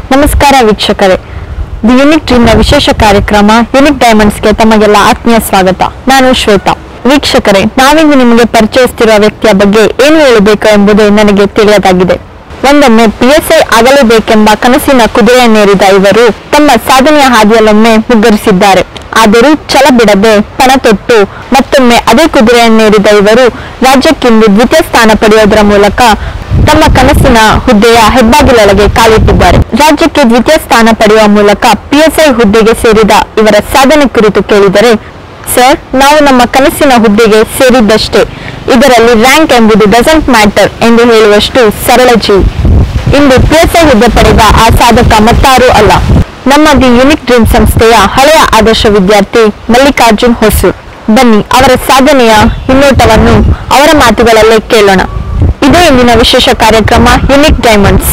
ನಮಸ್ಕಾರ ವೀಕ್ಷಕರೇ the unique ಡ್ರೀಮ್ನ ವಿಶೇಷ ಕಾರ್ಯಕ್ರಮ ಯುನಿಕ್ ಡೈಮಂಡ್ಸ್ಗೆ ತಮಗೆಲ್ಲ ಆತ್ಮೀಯ ಸ್ವಾಗತ ನಾನು ಶ್ವೇತಾ ವೀಕ್ಷಕರೇ ನಾವಿಂದು ನಿಮಗೆ ಪರಿಚಯಿಸುತ್ತಿರುವ ವ್ಯಕ್ತಿಯ ಬಗ್ಗೆ ಏನು ಹೇಳಬೇಕು ಎಂಬುದು ನನಗೆ ತಿಳಿಯದಾಗಿದೆ ಒಂದೊಮ್ಮೆ ಪಿ ಎಸ್ ಐ ಆಗಲೇಬೇಕೆಂಬ ಕನಸಿನ ಕುದುರೆಯನ್ನೇರಿದ ಇವರು ತಮ್ಮ ಸಾಧನೆಯ ಹಾದಿಯಲ್ಲೊಮ್ಮೆ ಮುಗ್ಗರಿಸಿದ್ದಾರೆ ಆದರೂ ಛಲ ಬಿಡದೆ ಪಣ ತೊಟ್ಟು ಮತ್ತೊಮ್ಮೆ ಅದೇ ಕುದುರೆಯನ್ನೇರಿದ ಇವರು ರಾಜ್ಯಕ್ಕಿಂದು ದ್ವಿತೀಯ ಸ್ಥಾನ ಪಡೆಯುವುದರ ಮೂಲಕ ತಮ್ಮ ಕನಸಿನ ಹುದ್ದೆಯ ಹೆಬ್ಬಾಗಿಲೊಳಗೆ ಕಾಲಿಟ್ಟಿದ್ದಾರೆ ರಾಜ್ಯಕ್ಕೆ ದ್ವಿತೀಯ ಸ್ಥಾನ ಪಡೆಯುವ ಮೂಲಕ ಪಿಎಸ್ಐ ಹುದ್ದೆಗೆ ಸೇರಿದ ಇವರ ಸಾಧನೆ ಕುರಿತು ಕೇಳಿದರೆ ಸರ್ ನಾವು ನಮ್ಮ ಕನಸಿನ ಹುದ್ದೆಗೆ ಸೇರಿದ್ದಷ್ಟೇ ಇದರಲ್ಲಿ ರ್ಯಾಂಕ್ ಎಂಬುದು ಡಸಂಟ್ ಮ್ಯಾಟರ್ ಎಂದು ಹೇಳುವಷ್ಟು ಸರಳ ಜೀವಿ ಇಂದು ಪಿಎಸ್ಐ ಹುದ್ದೆ ಪಡೆದ ಆ ಸಾಧಕ ಮತ್ತಾರೂ ಅಲ್ಲ ನಮ್ಮ ದಿ ಯುನಿಕ್ ಡ್ರೀಮ್ ಸಂಸ್ಥೆಯ ಹಳೆಯ ಆದರ್ಶ ವಿದ್ಯಾರ್ಥಿ ಮಲ್ಲಿಕಾರ್ಜುನ್ ಹೊಸೂರ್ ಬನ್ನಿ ಅವರ ಸಾಧನೆಯ ಹಿನ್ನೋಟವನ್ನು ಅವರ ಮಾತುಗಳಲ್ಲೇ ಕೇಳೋಣ ಇದೇ ಇಂದಿನ ವಿಶೇಷ ಕಾರ್ಯಕ್ರಮ ಯುನಿಕ್ ಡೈಮಂಡ್ಸ್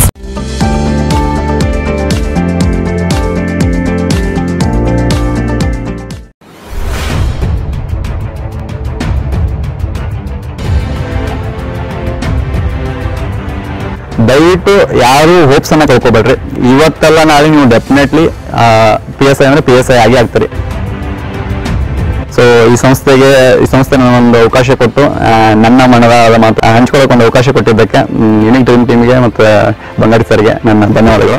ದಯವಿಟ್ಟು ಯಾರು ಹೋಪ್ಸ್ ಅನ್ನ ಕಳ್ಕೊಬೇಡ್ರಿ ಇವತ್ತೆಲ್ಲ ನಾಳೆ ನೀವು ಡೆಫಿನೆಟ್ಲಿ ಪಿ ಎಸ್ ಐ ಅಂದ್ರೆ ಪಿ ಎಸ್ ಐ ಆಗಿ ಆಗ್ತೀರಿ ಸೊ ಈ ಸಂಸ್ಥೆಗೆ ಈ ಸಂಸ್ಥೆ ಒಂದು ಅವಕಾಶ ಕೊಟ್ಟು ಆ, ನನ್ನ ಮನದ ಮಾತು ಹಂಚ್ಕೊಳ್ಳೋಕೆ ಒಂದು ಅವಕಾಶ ಕೊಟ್ಟಿದ್ದಕ್ಕೆ ಯುನಿಕ್ ಡ್ರೀಮ್ ಟೀಮ್ಗೆ ಮತ್ತು ಬಂಗಾರಿ ಸರ್ಗೆ ನನ್ನ ಧನ್ಯವಾದಗಳು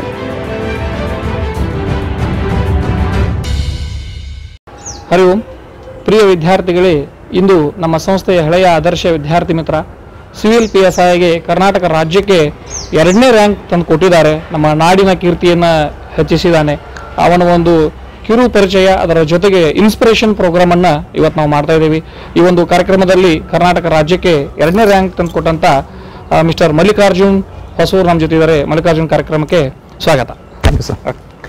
ಹರಿ ಓಂ ಪ್ರಿಯ ವಿದ್ಯಾರ್ಥಿಗಳೇ ಇಂದು ನಮ್ಮ ಸಂಸ್ಥೆಯ ಹಳೆಯ ಆದರ್ಶ ವಿದ್ಯಾರ್ಥಿ ಮಿತ್ರ ಸಿವಿಲ್ ಪಿ ಎಸ್ ಐಗೆ ಕರ್ನಾಟಕ ರಾಜ್ಯಕ್ಕೆ ಎರಡನೇ ರ್ಯಾಂಕ್ ತಂದು ಕೊಟ್ಟಿದ್ದಾರೆ ನಮ್ಮ ನಾಡಿನ ಕೀರ್ತಿಯನ್ನು ಹೆಚ್ಚಿಸಿದ್ದಾನೆ ಅವನ ಒಂದು ಕಿರು ಪರಿಚಯ ಅದರ ಜೊತೆಗೆ ಇನ್ಸ್ಪಿರೇಷನ್ ಪ್ರೋಗ್ರಾಮನ್ನು ಇವತ್ತು ನಾವು ಮಾಡ್ತಾ ಇದ್ದೀವಿ ಈ ಒಂದು ಕಾರ್ಯಕ್ರಮದಲ್ಲಿ ಕರ್ನಾಟಕ ರಾಜ್ಯಕ್ಕೆ ಎರಡನೇ ರ್ಯಾಂಕ್ ತಂದು ಕೊಟ್ಟಂಥ ಮಿಸ್ಟರ್ ಮಲ್ಲಿಕಾರ್ಜುನ್ ಹೊಸೂರು ನಮ್ಮ ಜೊತೆ ಇದ್ದಾರೆ ಮಲ್ಲಿಕಾರ್ಜುನ್ ಕಾರ್ಯಕ್ರಮಕ್ಕೆ ಸ್ವಾಗತ ಥ್ಯಾಂಕ್ ಯು ಸರ್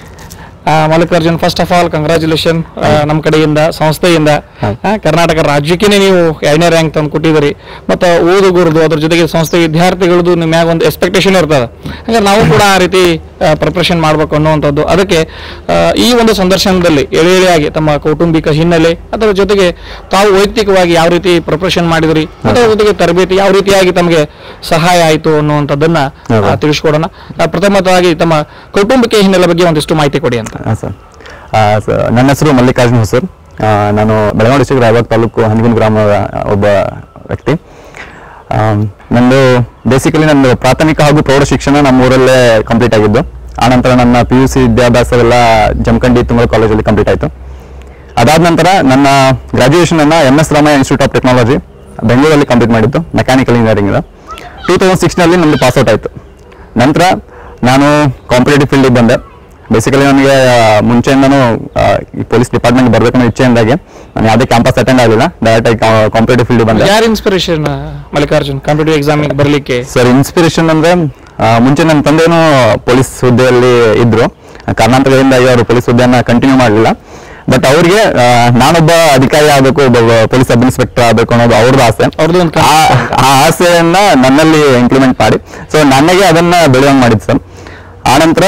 ಆ, Mallikarjun first of all congratulation ನಮ್ಮ ಕಡೆಯಿಂದ ಸಂಸ್ಥೆಯಿಂದ ಹಾ. ಆ, ಕರ್ನಾಟಕ ರಾಜ್ಯಕ್ಕೆ ನೀವು ಎರಡನೇ ರ್ಯಾಂಕ್ ತಂದು ಕೊಟ್ಟಿದ್ದೀರಿ ಮತ್ತು ಓದುಗರದು ಅದ್ರ ಜೊತೆಗೆ ಸಂಸ್ಥೆ ವಿದ್ಯಾರ್ಥಿಗಳದ್ದು ನಿಮ್ಮ ಮ್ಯಾಗ ಒಂದು ಎಕ್ಸ್ಪೆಕ್ಟೇಷನ್ ಇರ್ತದೆ ಹಾಗಾದ್ರೆ ನಾವು ಕೂಡ ಆ ರೀತಿ ಪ್ರಿಪ್ರೇಷನ್ ಮಾಡಬೇಕು ಅನ್ನುವಂಥದ್ದು ಅದಕ್ಕೆ ಆ, ಈ ಒಂದು ಸಂದರ್ಶನದಲ್ಲಿ ಎಳೆ ಎಳೆಯಾಗಿ ತಮ್ಮ ಕೌಟುಂಬಿಕ ಹಿನ್ನೆಲೆ ಅದರ ಜೊತೆಗೆ ತಾವು ವೈಯಕ್ತಿಕವಾಗಿ ಯಾವ ರೀತಿ ಪ್ರಿಪ್ರೇಷನ್ ಮಾಡಿದ್ರಿ ಅದರ ಜೊತೆಗೆ ತರಬೇತಿ ಯಾವ ರೀತಿಯಾಗಿ ತಮಗೆ ಸಹಾಯ ಆಯಿತು ಅನ್ನುವಂಥದ್ದನ್ನ ಆ, ಹೌದು. ತಿಳಿಸ್ಕೊಡೋಣ ಆ, ಪ್ರಥಮತವಾಗಿ ತಮ್ಮ ಕೌಟುಂಬಿಕ ಹಿನ್ನೆಲೆ ಬಗ್ಗೆ ಒಂದಿಷ್ಟು ಮಾಹಿತಿ ಕೊಡಿ ಅಂತ ಹಾಂ ಸರ್ ಆ, ಸ- ನನ್ನ ಹೆಸರು ಮಲ್ಲಿಕಾರ್ಜುನ್ ಹೊಸೂರ್ ಆ, ನಾನು ಬೆಳಗಾವಿ ಡಿಸ್ಟ್ರಿಕ್ಟ್ ರಾಯಬಾಗ್ ತಾಲೂಕು ಹಂದಿಗುಂದ ಗ್ರಾಮದ ಒಬ್ಬ ವ್ಯಕ್ತಿ ಆಮ್, ನಂದು ಬೇಸಿಕಲಿ ನಂದು ಪ್ರಾಥಮಿಕ ಹಾಗೂ ಪ್ರೌಢ ಶಿಕ್ಷಣ ನಮ್ಮ ಊರಲ್ಲೇ ಕಂಪ್ಲೀಟ್ ಆಗಿದ್ದು ಆನಂತರ ನನ್ನ ಪಿ ಯು ಸಿ ವಿದ್ಯಾಭ್ಯಾಸವೆಲ್ಲ ಜಮಖಂಡಿ ತುಮಲ ಕಾಲೇಜಲ್ಲಿ ಕಂಪ್ಲೀಟ್ ಆಯಿತು ಅದಾದ ನಂತರ ನನ್ನ ಗ್ರಾಜುಯೇಷನ್ ಅನ್ನ M S Ramaiah Institute of Technology ಬೆಂಗಳೂರಲ್ಲಿ ಕಂಪ್ಲೀಟ್ ಮಾಡಿದ್ದು ಮೆಕ್ಯಾನಿಕಲ್ ಇಂಜಿನಿಯರಿಂಗ್ ಟೂ ತೌಸಂಡ್ ಸಿಕ್ಸ್ನಲ್ಲಿ ನಮ್ಮದು ಪಾಸ್ಔಟ್ ಆಯಿತು ನಂತರ ನಾನು ಕಾಂಪಿಟೇಟಿವ್ ಫೀಲ್ಡಿಗೆ ಬಂದೆ ಬೇಸಿಕಲಿ ನನಗೆ ಆ, ಮುಂಚೆಯಿಂದನೂ ಆ, ಈ ಪೊಲೀಸ್ ಡಿಪಾರ್ಟ್ಮೆಂಟ್ ಬರಬೇಕು ಅನ್ನೋ ಇಚ್ಛೆಯಿಂದಾಗಿ ನಾನು ಯಾವುದೇ ಕ್ಯಾಂಪಸ್ ಅಟೆಂಡ್ ಆಗಲಿಲ್ಲ ಡೈರೆಕ್ಟ್ ಆಗಿ ಕಾಂಪಿಟೇಟಿವ್ ಫೀಲ್ಡಿಗೆ ಬಂದೆ ಯಾರ ಇನ್ಸ್ಪಿರೇಷನ್ ಮಲ್ಲಿಕಾರ್ಜುನ್ ಕಾಂಪಿಟೇಟಿವ್ ಎಕ್ಸಾಮಿಗೆ ಬರಲಿಕ್ಕೆ ಸರ್ ಇನ್ಸ್ಪಿರೇಷನ್ ಅಂದ್ರೆ ಆ, ಮುಂಚೆ ನನ್ನ ತಂದೆನೂ ಪೊಲೀಸ್ ಹುದ್ದೆಯಲ್ಲಿ ಇದ್ರು ಕರ್ನಾಟಕದಿಂದಾಗಿ ಅವರು ಪೊಲೀಸ್ ಹುದ್ದೆಯನ್ನ ಕಂಟಿನ್ಯೂ ಮಾಡಲಿಲ್ಲ ಬಟ್ ಅವ್ರಿಗೆ ಆ, ನಾನೊಬ್ಬ ಅಧಿಕಾರಿ ಆಗಬೇಕು ಒಬ್ಬ ಪೊಲೀಸ್ ಸಬ್ ಇನ್ಸ್ಪೆಕ್ಟರ್ ಆಗಬೇಕು ಅನ್ನೋದು ಅವ್ರದ್ದು ಆಸೆ ಅವ್ರದ್ದು ಒಂದು ಆ ಆ ಆಸೆಯನ್ನ ನನ್ನಲ್ಲಿ ಇಂಪ್ಲಿಮೆಂಟ್ ಮಾಡಿ ಸೊ ನನಗೆ ಅದನ್ನ ಬೆಳೆಯೋಂಗ್ ಮಾಡಿದ್ದು ಸರ್ ಆನಂತರ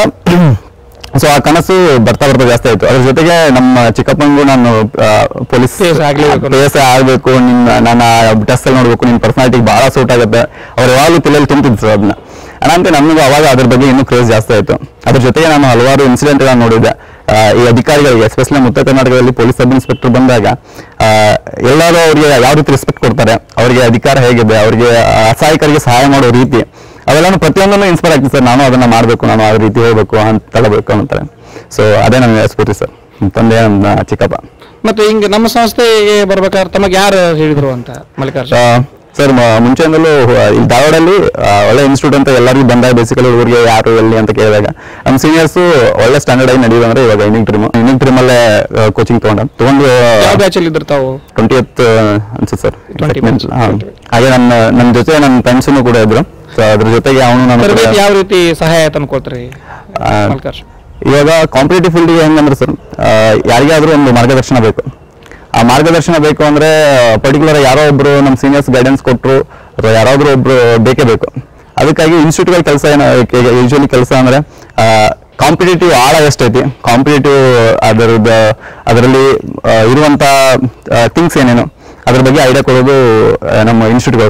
ಸೊ ಆ ಕನಸು ಬರ್ತಾ ಬರ್ತಾ ಜಾಸ್ತಿ ಆಯ್ತು ಅದ್ರ ಜೊತೆಗೆ ನಮ್ಮ ಚಿಕ್ಕಪ್ಪನಿಗೂ ನಾನು ಪೊಲೀಸ್ PS ಆಗ್ಲೇಬೇಕು ಅಂತ. PS ಆಗ್ಬೇಕು ನಿನ್ನ ನಾನು ಟೆಸ್ಟ್ ಅಲ್ಲಿ ನೋಡ್ಬೇಕು ನಿನ್ನ ಪರ್ಸನಾಲಿಟಿಗೆ ಬಹಳ ಸೂಟ್ ಆಗುತ್ತೆ ಅವ್ರು ಯಾವಾಗಲೂ ತಲೆಯಲ್ಲಿ ತುಂಬಿದ್ರು ಸರ್ ಅದನ್ನ ಅನಂತರ ನಮಗೂ ಅವಾಗ ಅದ್ರ ಬಗ್ಗೆ ಇನ್ನೂ ಕ್ರೇಜ್ ಜಾಸ್ತಿ ಆಯ್ತು ಅದ್ರ ಜೊತೆಗೆ ನಾನು ಹಲವಾರು ಇನ್ಸಿಡೆಂಟ್ ನೋಡಿದ್ದೆ ಆ, ಈ ಅಧಿಕಾರಿಗಳಿಗೆ ಎಸ್ಪೆಷಲಿ ಉತ್ತರ ಕರ್ನಾಟಕದಲ್ಲಿ ಪೊಲೀಸ್ ಸಬ್ ಇನ್ಸ್ಪೆಕ್ಟರ್ ಬಂದಾಗ ಆ, ಎಲ್ಲರೂ ಅವ್ರಿಗೆ ಯಾವ ರೀತಿ ರೆಸ್ಪೆಕ್ಟ್ ಕೊಡ್ತಾರೆ ಅವರಿಗೆ ಅಧಿಕಾರ ಹೇಗಿದೆ ಅವರಿಗೆ ಅಸಹಾಯಕರಿಗೆ ಸಹಾಯ ಮಾಡೋ ರೀತಿ ಅವೆಲ್ಲನೂ ಪ್ರತಿಯೊಂದನ್ನು ಇನ್ಸ್ಪೈರ್ ಆಗ್ತದೆ ಸರ್ ನಾನು ಅದನ್ನ ಮಾಡಬೇಕು ನಾನು ಆ ರೀತಿ ಹೋಗ್ಬೇಕು ಅಂತ ತಗೋಬೇಕು ಅಂತಾರೆ ಸೊ ಅದೇ ನನಗೆ ಸ್ಫೂರ್ತಿ ಸರ್ ತಂದೆ ನಮ್ಮ ಚಿಕ್ಕಪ್ಪ ಮತ್ತೆ ಹಿಂಗೆ ನಮ್ಮ ಸಂಸ್ಥೆಗೆ ಬರ್ಬೇಕಾದ್ರೆ ತಮಗೆ ಯಾರು ಹೇಳಿದ್ರು ಅಂತ ಮಲ್ಲಿಕಾರ್ಜುನ್ ಸರ್ ಮುಂಚೆಯಿಂದಲೂ ಆ, ಇಲ್ಲಿ ಧಾರವಾಡಲ್ಲಿ ಆ, ಒಳ್ಳೆ ಇನ್ಸ್ಟಿಟ್ಯೂಟ್ ಅಂತ ಎಲ್ಲರಿಗೂ ಬಂದಾಗ ಬೇಸಿಕಲಿ ಊರಿಗೆ ಯಾರು ಎಲ್ಲಿ ಅಂತ ಕೇಳಿದಾಗ ನಮ್ಮ ಸೀನಿಯರ್ಸು ಒಳ್ಳೆ ಸ್ಟ್ಯಾಂಡರ್ಡ್ ಆಗಿ ನಡೆಯುವ ಅಂದ್ರೆ ಇವಾಗ ಇನಿಕ್ ಡ್ರೀಮ್ ಇನಿಕ್ ಡ್ರೀಮ್ ಅಲ್ಲೇ ಕೋಚಿಂಗ್ ತಗೊಂಡ ತಗೊಂಡು ಯಾವ ಬ್ಯಾಚ್ ಅಲ್ಲಿ ಇದ್ರು ತಾವು ಟ್ವೆಂಟಿ ಎತ್ ಅನ್ಸುತ್ತೆ ಸರ್ 20th batch. ಹಾಗೆ ನನ್ನ ನನ್ನ ಜೊತೆ ನನ್ನ ಫ್ರೆಂಡ್ಸೂ ಕೂಡ ಇದ್ರು ಸೊ ಅದ್ರ ಜೊತೆಗೆ ಅವನು ನನ್ನ ಕೂಡ- ತರಬೇತಿ ಯಾವ ರೀತಿ ಸಹಾಯ ತಂದ್ಕೊಳ್ತೀರಿ ಆ, ಮಲ್ಲಿಕಾರ್ಜುನ್ ಇವಾಗ ಕಾಂಪಿಟೇಟಿವ್ ಫೀಲ್ಡ್ಗೆ ಹೆಂಗಂದ್ರೆ ಸರ್ ಯಾರಿಗಾದ್ರೂ ಒಂದು ಮಾರ್ಗದರ್ಶನ ಬೇಕು ಆ ಮಾರ್ಗದರ್ಶನ ಬೇಕು ಅಂದ್ರೆ ಪರ್ಟಿಕ್ಯುಲರ್ ಯಾರೋ ಒಬ್ರು ನಮ್ಮ ಸೀನಿಯರ್ಸ್ ಗೈಡೆನ್ಸ್ ಕೊಟ್ಟರು ಅಥವಾ ಯಾರಾದ್ರೂ ಒಬ್ರು ಬೇಕೇ ಬೇಕು ಅದಕ್ಕಾಗಿ ಇನ್ಸ್ಟಿಟ್ಯೂಟ್ಗಳ ಕೆಲಸ ಏನು ಯೂಶಲಿ ಕೆಲಸ ಅಂದ್ರೆ ಕಾಂಪಿಟೇಟಿವ್ ಆಳ ಎಷ್ಟೈತಿ ಕಾಂಪಿಟೇಟಿವ್ ಅದರದ ಅದರಲ್ಲಿ ಇರುವಂತ ಥಿಂಗ್ಸ್ ಏನೇನು ಅದ್ರ ಬಗ್ಗೆ ಐಡಿಯಾ ಕೊಡೋದು ಆ, ನಮ್ಮ ಇನ್ಸ್ಟಿಟ್ಯೂಟ್ಗಳು ಸರ್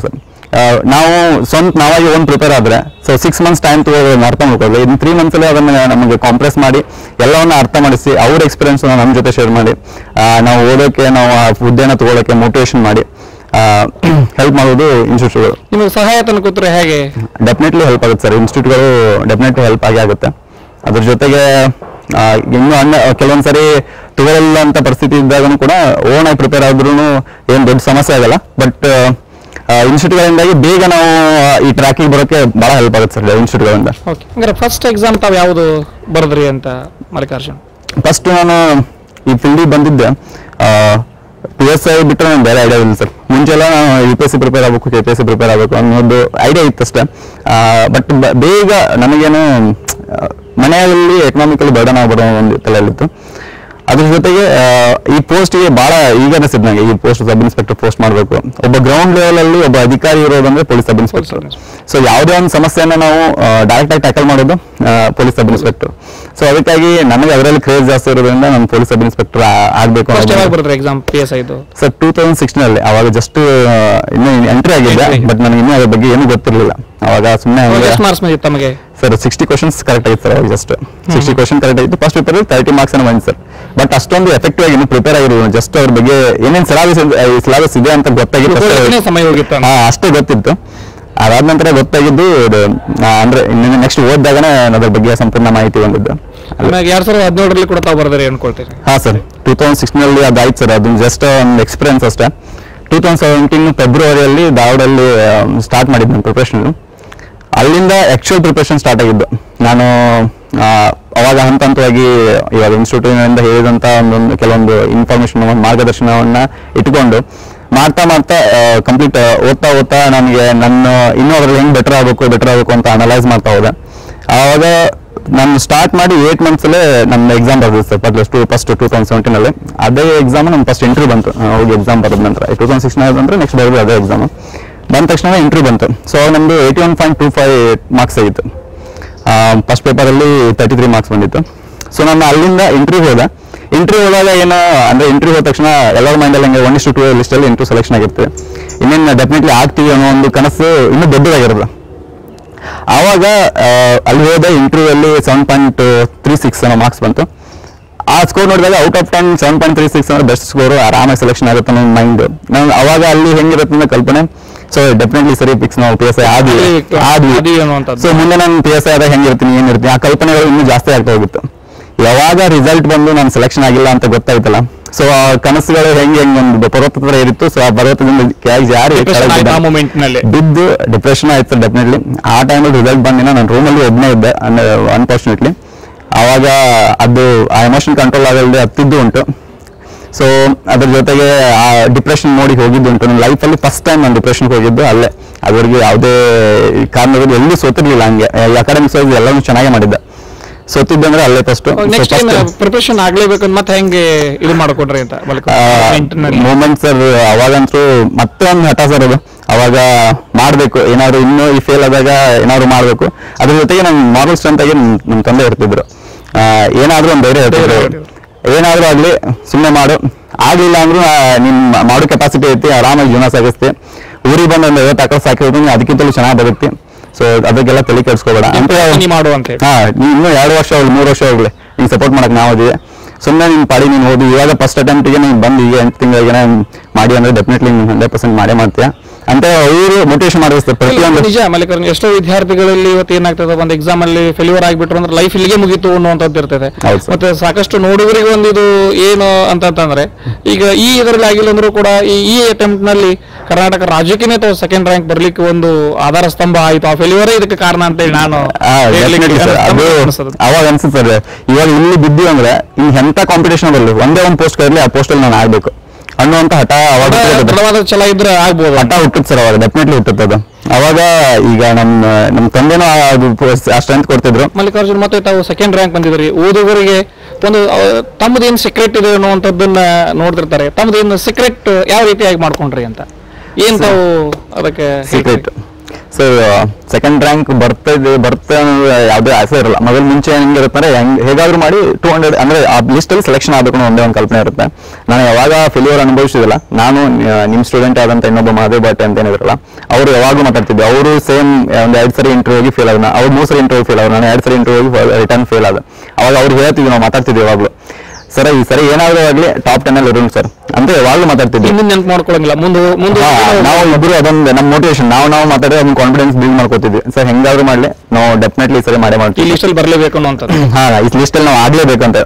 ಆ, ನಾವು ಸ್ವಂತ ನಾವಾಗಿ ಓನ್ ಪ್ರಿಪೇರ್ ಆದ್ರೆ ಸೊ ಸಿಕ್ಸ್ ಮಂತ್ಸ್ ಟೈಮ್ ತಗೋದು ಅರ್ಥ ಮಾಡ್ಕೊಳ್ಳಿ ಇನ್ನು ತ್ರೀ ಮಂತ್ಸಲ್ಲಿ ಅದನ್ನ ನಮಗೆ ಕಾಂಪ್ರೆಸ್ ಮಾಡಿ ಎಲ್ಲವನ್ನ ಅರ್ಥ ಮಾಡಿಸಿ ಅವ್ರ ಎಕ್ಸ್ಪೀರಿಯನ್ಸ್ ನಮ್ಮ ಜೊತೆ ಶೇರ್ ಮಾಡಿ ಆ, ನಾವು ಓದೋಕೆ ನಾವು ಆ ಹುದ್ದೆನ ತಗೊಳ್ಳೋಕೆ ಮೋಟಿವೇಶನ್ ಮಾಡಿ ಹೆಲ್ಪ್ ಮಾಡೋದು ಇನ್ಸ್ಟಿಟ್ಯೂಟ್ಗಳು ನಿಮಗೆ ಸಹಾಯ ತನಕ ಹೇಗೆ ಡೆಫಿನೆಟ್ಲಿ ಹೆಲ್ಪ್ ಆಗುತ್ತೆ ಸರ್ ಇನ್ಸ್ಟಿಟ್ಯೂಟ್ಗಳು ಡೆಫಿನೆಟ್ಲಿ ಹೆಲ್ಪ್ ಆಗೇ ಆಗುತ್ತೆ ಅದ್ರ ಜೊತೆಗೆ ಆ, ಇನ್ನು ಅನ್ನ ಕೆಲವೊಂದು ಸರಿ ತಗೊಳ್ಳಲ್ಲ ಅಂತ ಪರಿಸ್ಥಿತಿ ಇದ್ದಾಗೂ ಕೂಡ ಓನ್ ಆಗಿ ಪ್ರಿಪೇರ್ ಆದ್ರೂ ಏನು ದೊಡ್ಡ ಸಮಸ್ಯೆ ಆಗಲ್ಲ ಬಟ್ ಇನ್ಸ್ಟಿಟ್ಯೂಟ್ಗಳಿಂದಾಗಿ ಬೇಗ ನಾವು ಈ ಟ್ರ್ಯಾಕಿಗೆ ಬರೋಕ್ಕೆ ಭಾಳ ಹೆಲ್ಪ್ ಆಗುತ್ತೆ ಸರ್ ಇನ್ಸ್ಟಿಟ್ಯೂಟ್ಗಳಿಂದ ಓಕೆ ಹಂಗಾರೆ ಫಸ್ಟ್ ಎಕ್ಸಾಮ್ ತಾವು ಯಾವುದು ಬರೆದ್ರಿ ಅಂತ ಮಲ್ಲಿಕಾರ್ಜುನ್ ಫಸ್ಟ್ ನಾನು ಈ ಫೀಲ್ಡಿಗೆ ಬಂದಿದ್ದೆ ಪಿ ಎಸ್ ಐ ಬಿಟ್ಟರೆ ನನಗೆ ಬೇರೆ ಐಡಿಯಾ ಇಲ್ಲ ಸರ್ ಮುಂಚೆಲ್ಲ ನಾನು U P S C prepare ಆಗಬೇಕು K P S C prepare ಆಗಬೇಕು ಅನ್ನೋದು ಐಡಿಯಾ ಇತ್ತಷ್ಟೇ ಬಟ್ ಬೇಗ ನನಗೇನು ಆ, ಮನೆಯಲ್ಲಿ ಎಕನಾಮಿಕಲಿ ಬರ್ಡನ್ ಆಗ್ಬಿಡೋ ಒಂದು ತಲೆಯಲ್ಲಿತ್ತು ಅದ್ರ ಜೊತೆಗೆ ಆ, ಈ ಪೋಸ್ಟ್ಗೆ ಬಹಳ ಈಗನೆಸ್ ಇತ್ತು ನನಗೆ ಈ ಪೋಸ್ಟ್ ಸಬ್ ಇನ್ಸ್ಪೆಕ್ಟರ್ ಪೋಸ್ಟ್ ಮಾಡಬೇಕು ಒಬ್ಬ ಗ್ರೌಂಡ್ ಲೆವೆಲ್ ಅಲ್ಲಿ ಒಬ್ಬ ಅಧಿಕಾರಿ ಇರೋದಂದ್ರೆ ಪೊಲೀಸ್ ಸಬ್ ಇನ್ಸ್ಪೆಕ್ಟರ್ ಸೊ ಯಾವುದೇ ಒಂದು ಸಮಸ್ಯೆನ ನಾವು ಡೈರೆಕ್ಟ್ ಆಗಿ ಟ್ಯಾಕಲ್ ಮಾಡೋದು ಪೊಲೀಸ್ ಸಬ್ ಇನ್ಸ್ಪೆಕ್ಟರ್ ಸೊ ಅದಕ್ಕಾಗಿ ನನಗೆ ಅದರಲ್ಲಿ ಕ್ರೇಜ್ ಜಾಸ್ತಿ ಇರೋದ್ರಿಂದ ನಾನು ಪೊಲೀಸ್ ಸಬ್ ಇನ್ಸ್ಪೆಕ್ಟರ್ ಆಗಬೇಕು ಫಸ್ಟ್ ಯಾವಾಗ ಬರೆದ್ರಿ ಎಕ್ಸಾಮ್ ಪಿ ಎಸ್ ಐದು ಸರ್ ಟೂ ತೌಸಂಡ್ ಸಿಕ್ಸ್ಟೀನ್ ಅಲ್ಲಿ ಅವಾಗ ಜಸ್ಟ್ ಇನ್ನೂ ಎಂಟ್ರಿ ಆಗಿದ್ದೆ Entry. ಬಟ್ ನನಗೆ ಇನ್ನೂ ಅದ್ರ ಬಗ್ಗೆ ಏನೂ ಗೊತ್ತಿರಲಿಲ್ಲ ಅವಾಗ ಸುಮ್ಮನೆ ಎಷ್ಟು ಮಾರ್ಕ್ಸ್ ಬಂದಿತ್ತು ತಮಗೆ ಸರ್ ಸಿಕ್ಸ್ಟಿ ಕ್ವಶನ್ಸ್ ಕರೆಕ್ಟ್ ಆಗಿತ್ತು ಸರ್ ಅವಾಗ ಜಸ್ಟ್ ಸಿಕ್ಸ್ಟಿ ಕ್ವಶನ್ ಕರೆಕ್ಟ್ ಆಗಿತ್ತು ಫಸ್ಟ್ ಪೇಪರ್ ತರ್ಟಿ ಮಾರ್ಕ್ಸ್ ಅನ್ನ ಬಂತು ಸರ್ ಬಟ್ ಅಷ್ಟೊಂದು ಎಫೆಕ್ಟಿವ್ ಆಗಿ ಇನ್ನೂ ಪ್ರಿಪೇರ್ ಆಗಿರೋದು ಜಸ್ಟ್ ಅವ್ರ ಬಗ್ಗೆ ಏನೇನು ಸಿಲಾಬಸ್ ಸಿಲಾಬಸ್ ಇದೆ ಅಂತ ಗೊತ್ತಾಗಿತ್ತು ಅಷ್ಟೇ. ತಿಳ್ಕೊಳ್ಳೋಕೆ ಸಮಯ ಹೋಗಿತ್ತು ಅಂತ. ಹಾ ಅಷ್ಟೇ ಗೊತ್ತಿತ್ತು ಅದಾದ ನಂತರ ಗೊತ್ತಾಗಿದ್ದು ಇದು, ಆ, ಅಂದ್ರೆ ಇನ್ನು ನೆಕ್ಸ್ಟ್ ಓದಿದಾಗನೇ ಅದ್ರ ಬಗ್ಗೆ ಸಂಪೂರ್ಣ ಮಾಹಿತಿ ಬಂದಿದ್ದು ಆಮೇಲೆ ಎರಡ್ ಸಾವಿರದ ಹದಿನೇಳರಲ್ಲಿ ಕೂಡ ತಾವು ಬರೆದ್ರಿ ಅನ್ಕೊಳ್ತೀನಿ ಹಾ ಸರ್ ಟೂ ತೌಸಂಡ್ ಸಿಕ್ಸ್ನಲ್ಲಿ ಅದಾಯ್ತು ಸರ್ ಅದು ಜಸ್ಟ್ ಒಂದು ಎಕ್ಸ್ಪೀರಿಯನ್ಸ್ ಅಷ್ಟೇ ಟೂ ತೌಸಂಡ್ ಸೆವೆಂಟೀನ್ ಫೆಬ್ರವರಿಯಲ್ಲಿ ಧಾರವಾಡಲ್ಲಿ ಸ್ಟಾರ್ಟ್ ಮಾಡಿದ್ದು ನನ್ನ ಪ್ರಿಪ್ರೇಷನ್ ಅಲ್ಲಿಂದ ಆಕ್ಚುಯಲ್ ಪ್ರಿಪ್ರೇಷನ್ ಸ್ಟಾರ್ಟ್ ಆಗಿದ್ದು ನಾನು ಆ, ಅವಾಗ ಹಂತ ಹಂತವಾಗಿ ಇವಾಗ ಇನ್ಸ್ಟಿಟ್ಯೂಟಿನಿಂದ ಹೇಳಿದಂಥ ಒಂದೊಂದು ಕೆಲವೊಂದು ಇನ್ಫಾರ್ಮೇಶನ್ ಮಾರ್ಗದರ್ಶನವನ್ನ ಇಟ್ಕೊಂಡು ಮಾಡ್ತಾ ಮಾಡ್ತಾ ಕಂಪ್ಲೀಟ್ ಓದ್ತಾ ಓದ್ತಾ ನನಗೆ ನನ್ನ ಇನ್ನೂ ಅದ್ರಲ್ಲಿ ಹೆಂಗೆ ಬೆಟರ್ ಆಗಬೇಕು ಬೆಟರ್ ಆಗಬೇಕು ಅಂತ ಅನಲೈಸ್ ಮಾಡ್ತಾ ಹೋದೆ ಆವಾಗ ನಾನು ಸ್ಟಾರ್ಟ್ ಮಾಡಿ ಏಟ್ ಮಂತ್ಸಲ್ಲೇ ನಮ್ಮ ಎಕ್ಸಾಮ್ ಬರ್ದಿದ್ದು sir first to first two thousand ಸೆವೆಂಟೀನಲ್ಲಿ ಅದೇ ಎಕ್ಸಾಮ್ ನಮ್ಮ ಫಸ್ಟ್ ಇಂಟರ್ವ್ಯೂ ಬಂತು ಆ, ಹೋಗಿ ಎಕ್ಸಾಮ್ ಬರೆದ ನಂತರ ಟೂ ತೌಸಂಡ್ ಸಿಕ್ಸ್ಟೀನ್ ಅಂದ್ರೆ ನೆಕ್ಸ್ಟ್ ಬರೋದು ಅದೇ ಎಕ್ಸಾಮ್ ಬಂದ ತಕ್ಷಣ ಇಂಟರ್ವ್ಯೂ ಬಂತು ಸೊ ನಮ್ಮದು eighty one point two five marks ಆಗಿತ್ತು ಫಸ್ಟ್ ಪೇಪರಲ್ಲಿ ತರ್ಟಿ ತ್ರೀ ಮಾರ್ಕ್ಸ್ ಬಂದಿತ್ತು ಸೊ ನಾನು ಅಲ್ಲಿಂದ ಇಂಟರ್ವ್ಯೂ ಹೋದೆ ಇಂಟರ್ವ್ಯೂ ಹೋದಾಗ ಏನೋ ಅಂದ್ರೆ ಇಂಟರ್ವ್ಯೂ ಹೋದ ತಕ್ಷಣ ಎಲ್ಲರ ಮೈಂಡಲ್ಲಿ ಹಂಗೆ ಒನ್ ಇಷ್ಟು ಟೂ ಲಿಸ್ಟಲ್ಲಿ ಇಂಟರ್ವ್ಯೂ ಸೆಲೆಕ್ಷನ್ ಆಗಿರ್ತದೆ ಇನ್ನೇನು ಡೆಫಿನೆಟ್ಲಿ ಆಗ್ತೀವಿ ಅನ್ನೋ ಒಂದು ಕನಸು ಇನ್ನೂ ದೊಡ್ಡದಾಗಿರೋದು ಆವಾಗ ಆ, ಅಲ್ಲಿ ಹೋದ ಇಂಟರ್ವ್ಯೂ ಅಲ್ಲಿ ಸೆವೆನ್ ಪಾಯಿಂಟ್ ತ್ರೀ ಸಿಕ್ಸ್ ಅನ್ನೋ ಮಾರ್ಕ್ಸ್ ಬಂತು ಆ ಸ್ಕೋರ್ ನೋಡಿದಾಗ out of ten seven point three six ಅಂದ್ರೆ ಬೆಸ್ಟ್ ಸ್ಕೋರ್ ಆರಾಮಾಗಿ ಸೆಲೆಕ್ಷನ್ ಆಗುತ್ತೆ ನನ್ನ ಮೈಂಡ್ ನಾನು ಅವಾಗ ಅಲ್ಲಿ ಹೆಂಗಿರುತ್ತೆ ಅನ್ನೋ ಕಲ್ಪನೆ ಸೊ ಡೆಫಿನೆಟ್ಲಿ ಸರಿ ಫಿಕ್ಸ್ ನಾವು ಪಿ ಎಸ್ ಐ ಆದ್ವಿ ಆದ್ವಿ ಆದ್ವಿ ಅನ್ನುವಂಥದ್ದು. ಸೊ ಮುಂದೆ ನಾನು ಪಿ ಎಸ್ ಐ ಆದಾಗ ಹೆಂಗಿರ್ತೀನಿ ಏನಿರ್ತೀನಿ ಆ ಕಲ್ಪನೆಗಳು ಇನ್ನೂ ಜಾಸ್ತಿ ಆಗ್ತಾ ಹೋಗುತ್ತೆ ಯಾವಾಗ ರಿಸಲ್ಟ್ ಬಂದು ನಾನು ಸೆಲೆಕ್ಷನ್ ಆಗಿಲ್ಲ ಅಂತ ಗೊತ್ತಾಯ್ತಲ್ಲ ಸೊ ಆ ಕನಸುಗಳು ಹೆಂಗೆ ಹೆಂಗೆ ಒಂದು ಪರ್ವತ ತರ ಇರಿತ್ತು ಸೊ ಆ ಪರ್ವತದಿಂದ ಕೆಳಗೆ ಜಾರಿ Depression ಕೆಳಗೆ ಆಯ್ತು ಆ ಬಿದ್ದೆ. moment ನಲ್ಲಿ. ಬಿದ್ದು ಡಿಪ್ರೆಷನ್ ಆಯ್ತು ಡೆಫಿನೆಟ್ಲಿ ಆ ಟೈಮಲ್ಲಿ ರಿಸಲ್ಟ್ ಬಂದಿನ ನಾನು ರೂಮಲ್ಲಿ ಒಬ್ಬನೇ ಇದ್ದೆ ಅನ್ಫಾರ್ಚುನೇಟ್ಲಿ ಆವಾಗ ಅದು ಆ ಎಮೋಷನ್ ಕಂಟ್ರೋಲ್ ಆಗಲ್ದೆ ಹತ್ತಿದ್ದು ಉಂಟು ಸೊ ಅದ್ರ ಜೊತೆಗೆ ಆ ಡಿಪ್ರೆಷನ್ ನೋಡಿ ಹೋಗಿದ್ದು ಉಂಟು ನನ್ನ ಲೈಫಲ್ಲಿ ಫಸ್ಟ್ ಟೈಮ್ ನಾನು ಡಿಪ್ರೆಷನ್ಗೆ ಹೋಗಿದ್ದು ಅಲ್ಲೇ ಅದ್ರಿಗೆ ಯಾವುದೇ ಕಾರಣದಲ್ಲಿ ಎಲ್ಲೂ ಸೋತಿರ್ಲಿಲ್ಲ ಹಂಗೆ ಅಕಾಡೆಮಿಕ್ಸ್ ವೈಸ್ ಎಲ್ಲನೂ ಚೆನ್ನಾಗೇ ಮಾಡಿದ್ದೆ ಸೋತಿದ್ದಂದ್ರೆ ಅಲ್ಲೇ ಫಸ್ಟ್ ನೆಕ್ಸ್ಟ್ ಟೈಮ್ ಪ್ರಿಪರೇಷನ್ ಆಗ್ಲೇಬೇಕಂತ ಮತ್ತೆ ಹೆಂಗೆ ಇದು ಮಾಡ್ಕೊಂಡ್ರಿ ಅಂತ ಮಲ್ಲಿಕಾರ್ಜುನ್ ಮೂಮೆಂಟ್ ಸರ್ ಅವಾಗಂತೂ ಮತ್ತೆ ಒಂದು ಹಠ ಸರ್ ಅದು ಅವಾಗ ಮಾಡ್ಬೇಕು ಏನಾದ್ರು ಇನ್ನೂ ಈ ಫೇಲ್ ಆದಾಗ ಏನಾದ್ರು ಮಾಡ್ಬೇಕು ಅದ್ರ ಜೊತೆಗೆ ನಮ್ ಮಾರಲ್ ಸ್ಟ್ರೆಂತ್ ಆಗಿ ನಮ್ ನಮ್ ತಂದೆ ಇರ್ತಿದ್ರು ಆ, ಏನಾದ್ರೂ ಒಂದು ಧೈರ್ಯ ಇರ್ತಿದ್ರು ಧೈರ್ಯ ಏನಾದ್ರೂ ಆಗ್ಲಿ ಸುಮ್ಮನೆ ಮಾಡು ಆಗ್ಲಿಲ್ಲ ಅಂದ್ರೂ ಆ, ನಿಮ್ ಮಾಡೋ ಕೆಪಾಸಿಟಿ ಐತಿ ಆರಾಮಾಗಿ ಜೀವನ ಸಾಗಿಸ್ತಿ ಊರಿಗೆ ಬಂದು ಒಂದು ಐವತ್ತು ಅಕಲ್ ಸಾಕಿರೋದು ನೀನು ಅದಕ್ಕಿಂತಲೂ ಚೆನ್ನಾಗಿ ಬರುತ್ತೆ ಸೊ ಅದಕ್ಕೆಲ್ಲ ತಲೆ ಕೆಡಿಸ್ಕೋಬೇಡ ಅಂತ ನೀ ಮಾಡು ಅಂತ ಹೇಳಿ ಹಾ ನೀನ್ ಇನ್ನೂ ಎರಡು ವರ್ಷ ಹೋಗ್ಲಿ ಮೂರು ವರ್ಷ ಹೋಗ್ಲಿ ನೀನ್ ಸಪೋರ್ಟ್ ಮಾಡಕ್ ನಾವು ಅದೀವಿ ಸುಮ್ಮನೆ ನಿನ್ ಪಾಡಿ ನೀನು ಓದಿ ಇವಾಗ ಫಸ್ಟ್ ಅಟೆಂಪ್ಟಿಗೆ ನೀನು ಬಂದು ಈಗ ಎಂಟು ತಿಂಗಳಿಗೆ ಮಾಡಿ ಅಂದ್ರೆ ಡೆಫಿನೆಟ್ಲಿ ನೀನು ಹಂಡ್ರೆಡ್ ಪರ್ಸೆಂಟ್ ಮಾಡೇ ಮಾಡ್ತೀಯ ಅಂತ ಅವರು ಮೋಟಿವೇಶನ್ ಮಾಡಿಸ್ತಾರೆ ಪ್ರತಿಯೊಂದು ನಿಜ ಮಲ್ಲಿಕಾರ್ಜುನ್ ಎಷ್ಟೋ ವಿದ್ಯಾರ್ಥಿಗಳಲ್ಲಿ ಇವತ್ತು ಏನಾಗ್ತದೆ ಒಂದು ಎಕ್ಸಾಮ್ ಅಲ್ಲಿ ಫೇಲ್ಯೂರ್ ಆಗಿಬಿಟ್ರು ಅಂದ್ರೆ ಲೈಫ್ ಇಲ್ಲಿಗೆ ಮುಗೀತು ಅನ್ನುವಂಥದ್ದು ಇರ್ತದೆ ಹೌದು ಸರ್. ಮತ್ತೆ ಸಾಕಷ್ಟು ನೋಡುಗರಿಗೆ ಒಂದು ಇದು ಏನು ಅಂತಂತಂದ್ರೆ ಈಗ ಈ ಇದರಲ್ಲಿ ಆಗಿಲ್ಲ ಅಂದ್ರೂ ಕೂಡ ಈ ಈ ಅಟೆಂಪ್ಟ್ ನಲ್ಲಿ ಕರ್ನಾಟಕ ರಾಜ್ಯಕ್ಕೇನೆ ಅಥವಾ ಸೆಕೆಂಡ್ ರ್ಯಾಂಕ್ ಬರ್ಲಿಕ್ಕೆ ಒಂದು ಆಧಾರ ಸ್ತಂಭ ಆಯ್ತು ಆ ಫೇಲ್ಯೂರೇ ಇದಕ್ಕೆ ಕಾರಣ ಅಂತ ಹೇಳಿ ನಾನು ಆ, ಹೇಳ್ಲಿಕ್ಕೆ definitely sir. ಅದು ಅನಿಸ್ತದೆ. ಅವಾಗ ಅನ್ಸುತ್ತೆ ಸರ್ ಇವಾಗ ಇಲ್ಲಿ ಬಿದ್ದಿ ಅಂದ್ರೆ ಇನ್ ಎಂತ ಕಾಂಪಿಟೇಷನ್ ಬರಲಿ ಒಂದೇ ಒಂದು ಪೋಸ್ಟ್ ಇರಲಿ ಆ ಪೋಸ್ಟ್ ಅಲ್ಲಿ ನಾನು ಆಗ್ಬೇಕು ಅನ್ನುವಂತ ಹಠ ಅವಾಗ ಹುಟ್ಟುತ್ತೆ. ದೃಢವಾದ ಛಲ ಇದ್ರೆ ಆಗ್ಬೋದು ಹಠ ಹುಟ್ಟುತ್ತೆ ಸರ್ ಅವಾಗ ಡೆಫಿನೆಟ್ಲಿ ಹುಟ್ಟುತ್ತೆ ಅದು ಅವಾಗ ಈಗ ನಮ್ಮ ನಮ್ಮ ತಂದೆನೂ ಅದು ಆ ಸ್ಟ್ರೆಂತ್ ಕೊಡ್ತಿದ್ರು ಮಲ್ಲಿಕಾರ್ಜುನ್ ಮತ್ತೆ ತಾವು ಸೆಕೆಂಡ್ ರ್ಯಾಂಕ್ ಬಂದಿದ್ರಿ ಓದುಗರಿಗೆ ಒಂದು ತಮ್ಮದೇನು ಸೀಕ್ರೆಟ್ ಇದೆ ಅನ್ನುವಂಥದ್ದನ್ನ ನೋಡ್ತಿರ್ತಾರೆ ತಮ್ಮದೇನು ಸೀಕ್ರೆಟ್ ಯಾವ ರೀತಿಯಾಗಿ ಮಾಡ್ಕೊಂಡ್ರಿ ಅಂತ ಏನ್ ತಾವು ಅದಕ್ಕೆ ಸೀಕ್ರೆಟ್ ಸೊ ಸೆಕೆಂಡ್ ರ್ಯಾಂಕ್ ಬರ್ತಿದೆ ಬರ್ತಾ ಅನ್ನೋದು ಯಾವುದೇ ಆಸೆ ಇರಲ್ಲ ಮೊದಲು ಮುಂಚೆ ಹೆಂಗಿರುತ್ತೆ ಅಂದ್ರೆ ಹೆಂಗ್ ಹೇಗಾದ್ರೂ ಮಾಡಿ ಟೂ ಹಂಡ್ರೆಡ್ ಅಂದ್ರೆ ಆ ಲಿಸ್ಟ್ ಅಲ್ಲಿ ಸೆಲೆಕ್ಷನ್ ಆಗಬೇಕು ಅನ್ನೋ ಒಂದೇ ಒಂದು ಕಲ್ಪನೆ ಇರುತ್ತೆ ನಾನು ಯಾವಾಗ ಫೇಲ್ಯೂರ್ ಅನುಭವಿಸಿದಿಲ್ಲ ನಾನು ಆ, ನಿಮ್ ಸ್ಟೂಡೆಂಟ್ ಆದಂತ ಇನ್ನೊಬ್ಬ ಮಹಾದೇವ್ ಭಟ್ ಅಂತ ಏನಿದ್ರಲ್ಲ ಅವರು ಯಾವಾಗಲೂ ಮಾತಾಡ್ತಿದ್ದೆ ಅವರು ಸೇಮ್ ಒಂದು ಎರಡು ಸರಿ ಇಂಟರ್ವ್ಯೂಗೆ ಫೇಲ್ ಆದ ಅವ್ರು ಮೂರು ಸರಿ ಇಂಟರ್ವ್ಯೂ ಫೇಲ್ ಆದ್ರು ನಾನು ಎರಡು ಸರಿ ಇಂಟರ್ವ್ಯೂಗೆ ರಿಟರ್ನ್ ಫೇಲ್ ಆದ ಅವಾಗ ಅವ್ರು ಹೇಳ್ತಿದ್ವಿ ನಾವು ಮಾತಾಡ್ತಿದ್ವಿ ಯಾವಾಗಲೂ ಸರ್ ಈ ಸರಿ ಏನಾದರೂ ಆಗಲಿ ಟಾಪ್ ಟೆನ್ ಅಲ್ಲಿ ಇರೋಣ ಸರ್ ಅಂತ ಯಾವಾಗಲೂ ಮಾತಾಡ್ತಿದ್ವಿ ಹಿಂದಿನ ನೆನ್ಪು ಮಾಡ್ಕೊಳಂಗಿಲ್ಲ ಮುಂದೆ ಮುಂದೆ ಹಾ, ನಾವು ಇಬ್ರು ಅದೊಂದು ನಮ್ಮ ಮೋಟಿವೇಶನ್ ನಾವು ನಾವು ಮಾತಾಡಿ ಅದನ್ನ ಕಾನ್ಫಿಡೆನ್ಸ್ ಬಿಲ್ಡ್ ಮಾಡ್ಕೋತಿದ್ವಿ ಸರ್ ಹೆಂಗಾದ್ರೂ ಮಾಡ್ಲಿ ನಾವು ಡೆಫಿನೆಟ್ಲಿ ಸರಿ ಮಾಡೇ ಈ ಮಾಡ್ತೀವಿ ಲಿಸ್ಟಲ್ಲಿ ಬರಲೇಬೇಕು ಅನ್ನೋಂಥದ್ದು ಹಾ ಈ ಲಿಸ್ಟ್ ಅಲ್ಲಿ ನಾವು ಆಗ್ಲೇಬೇಕು ಅಂತ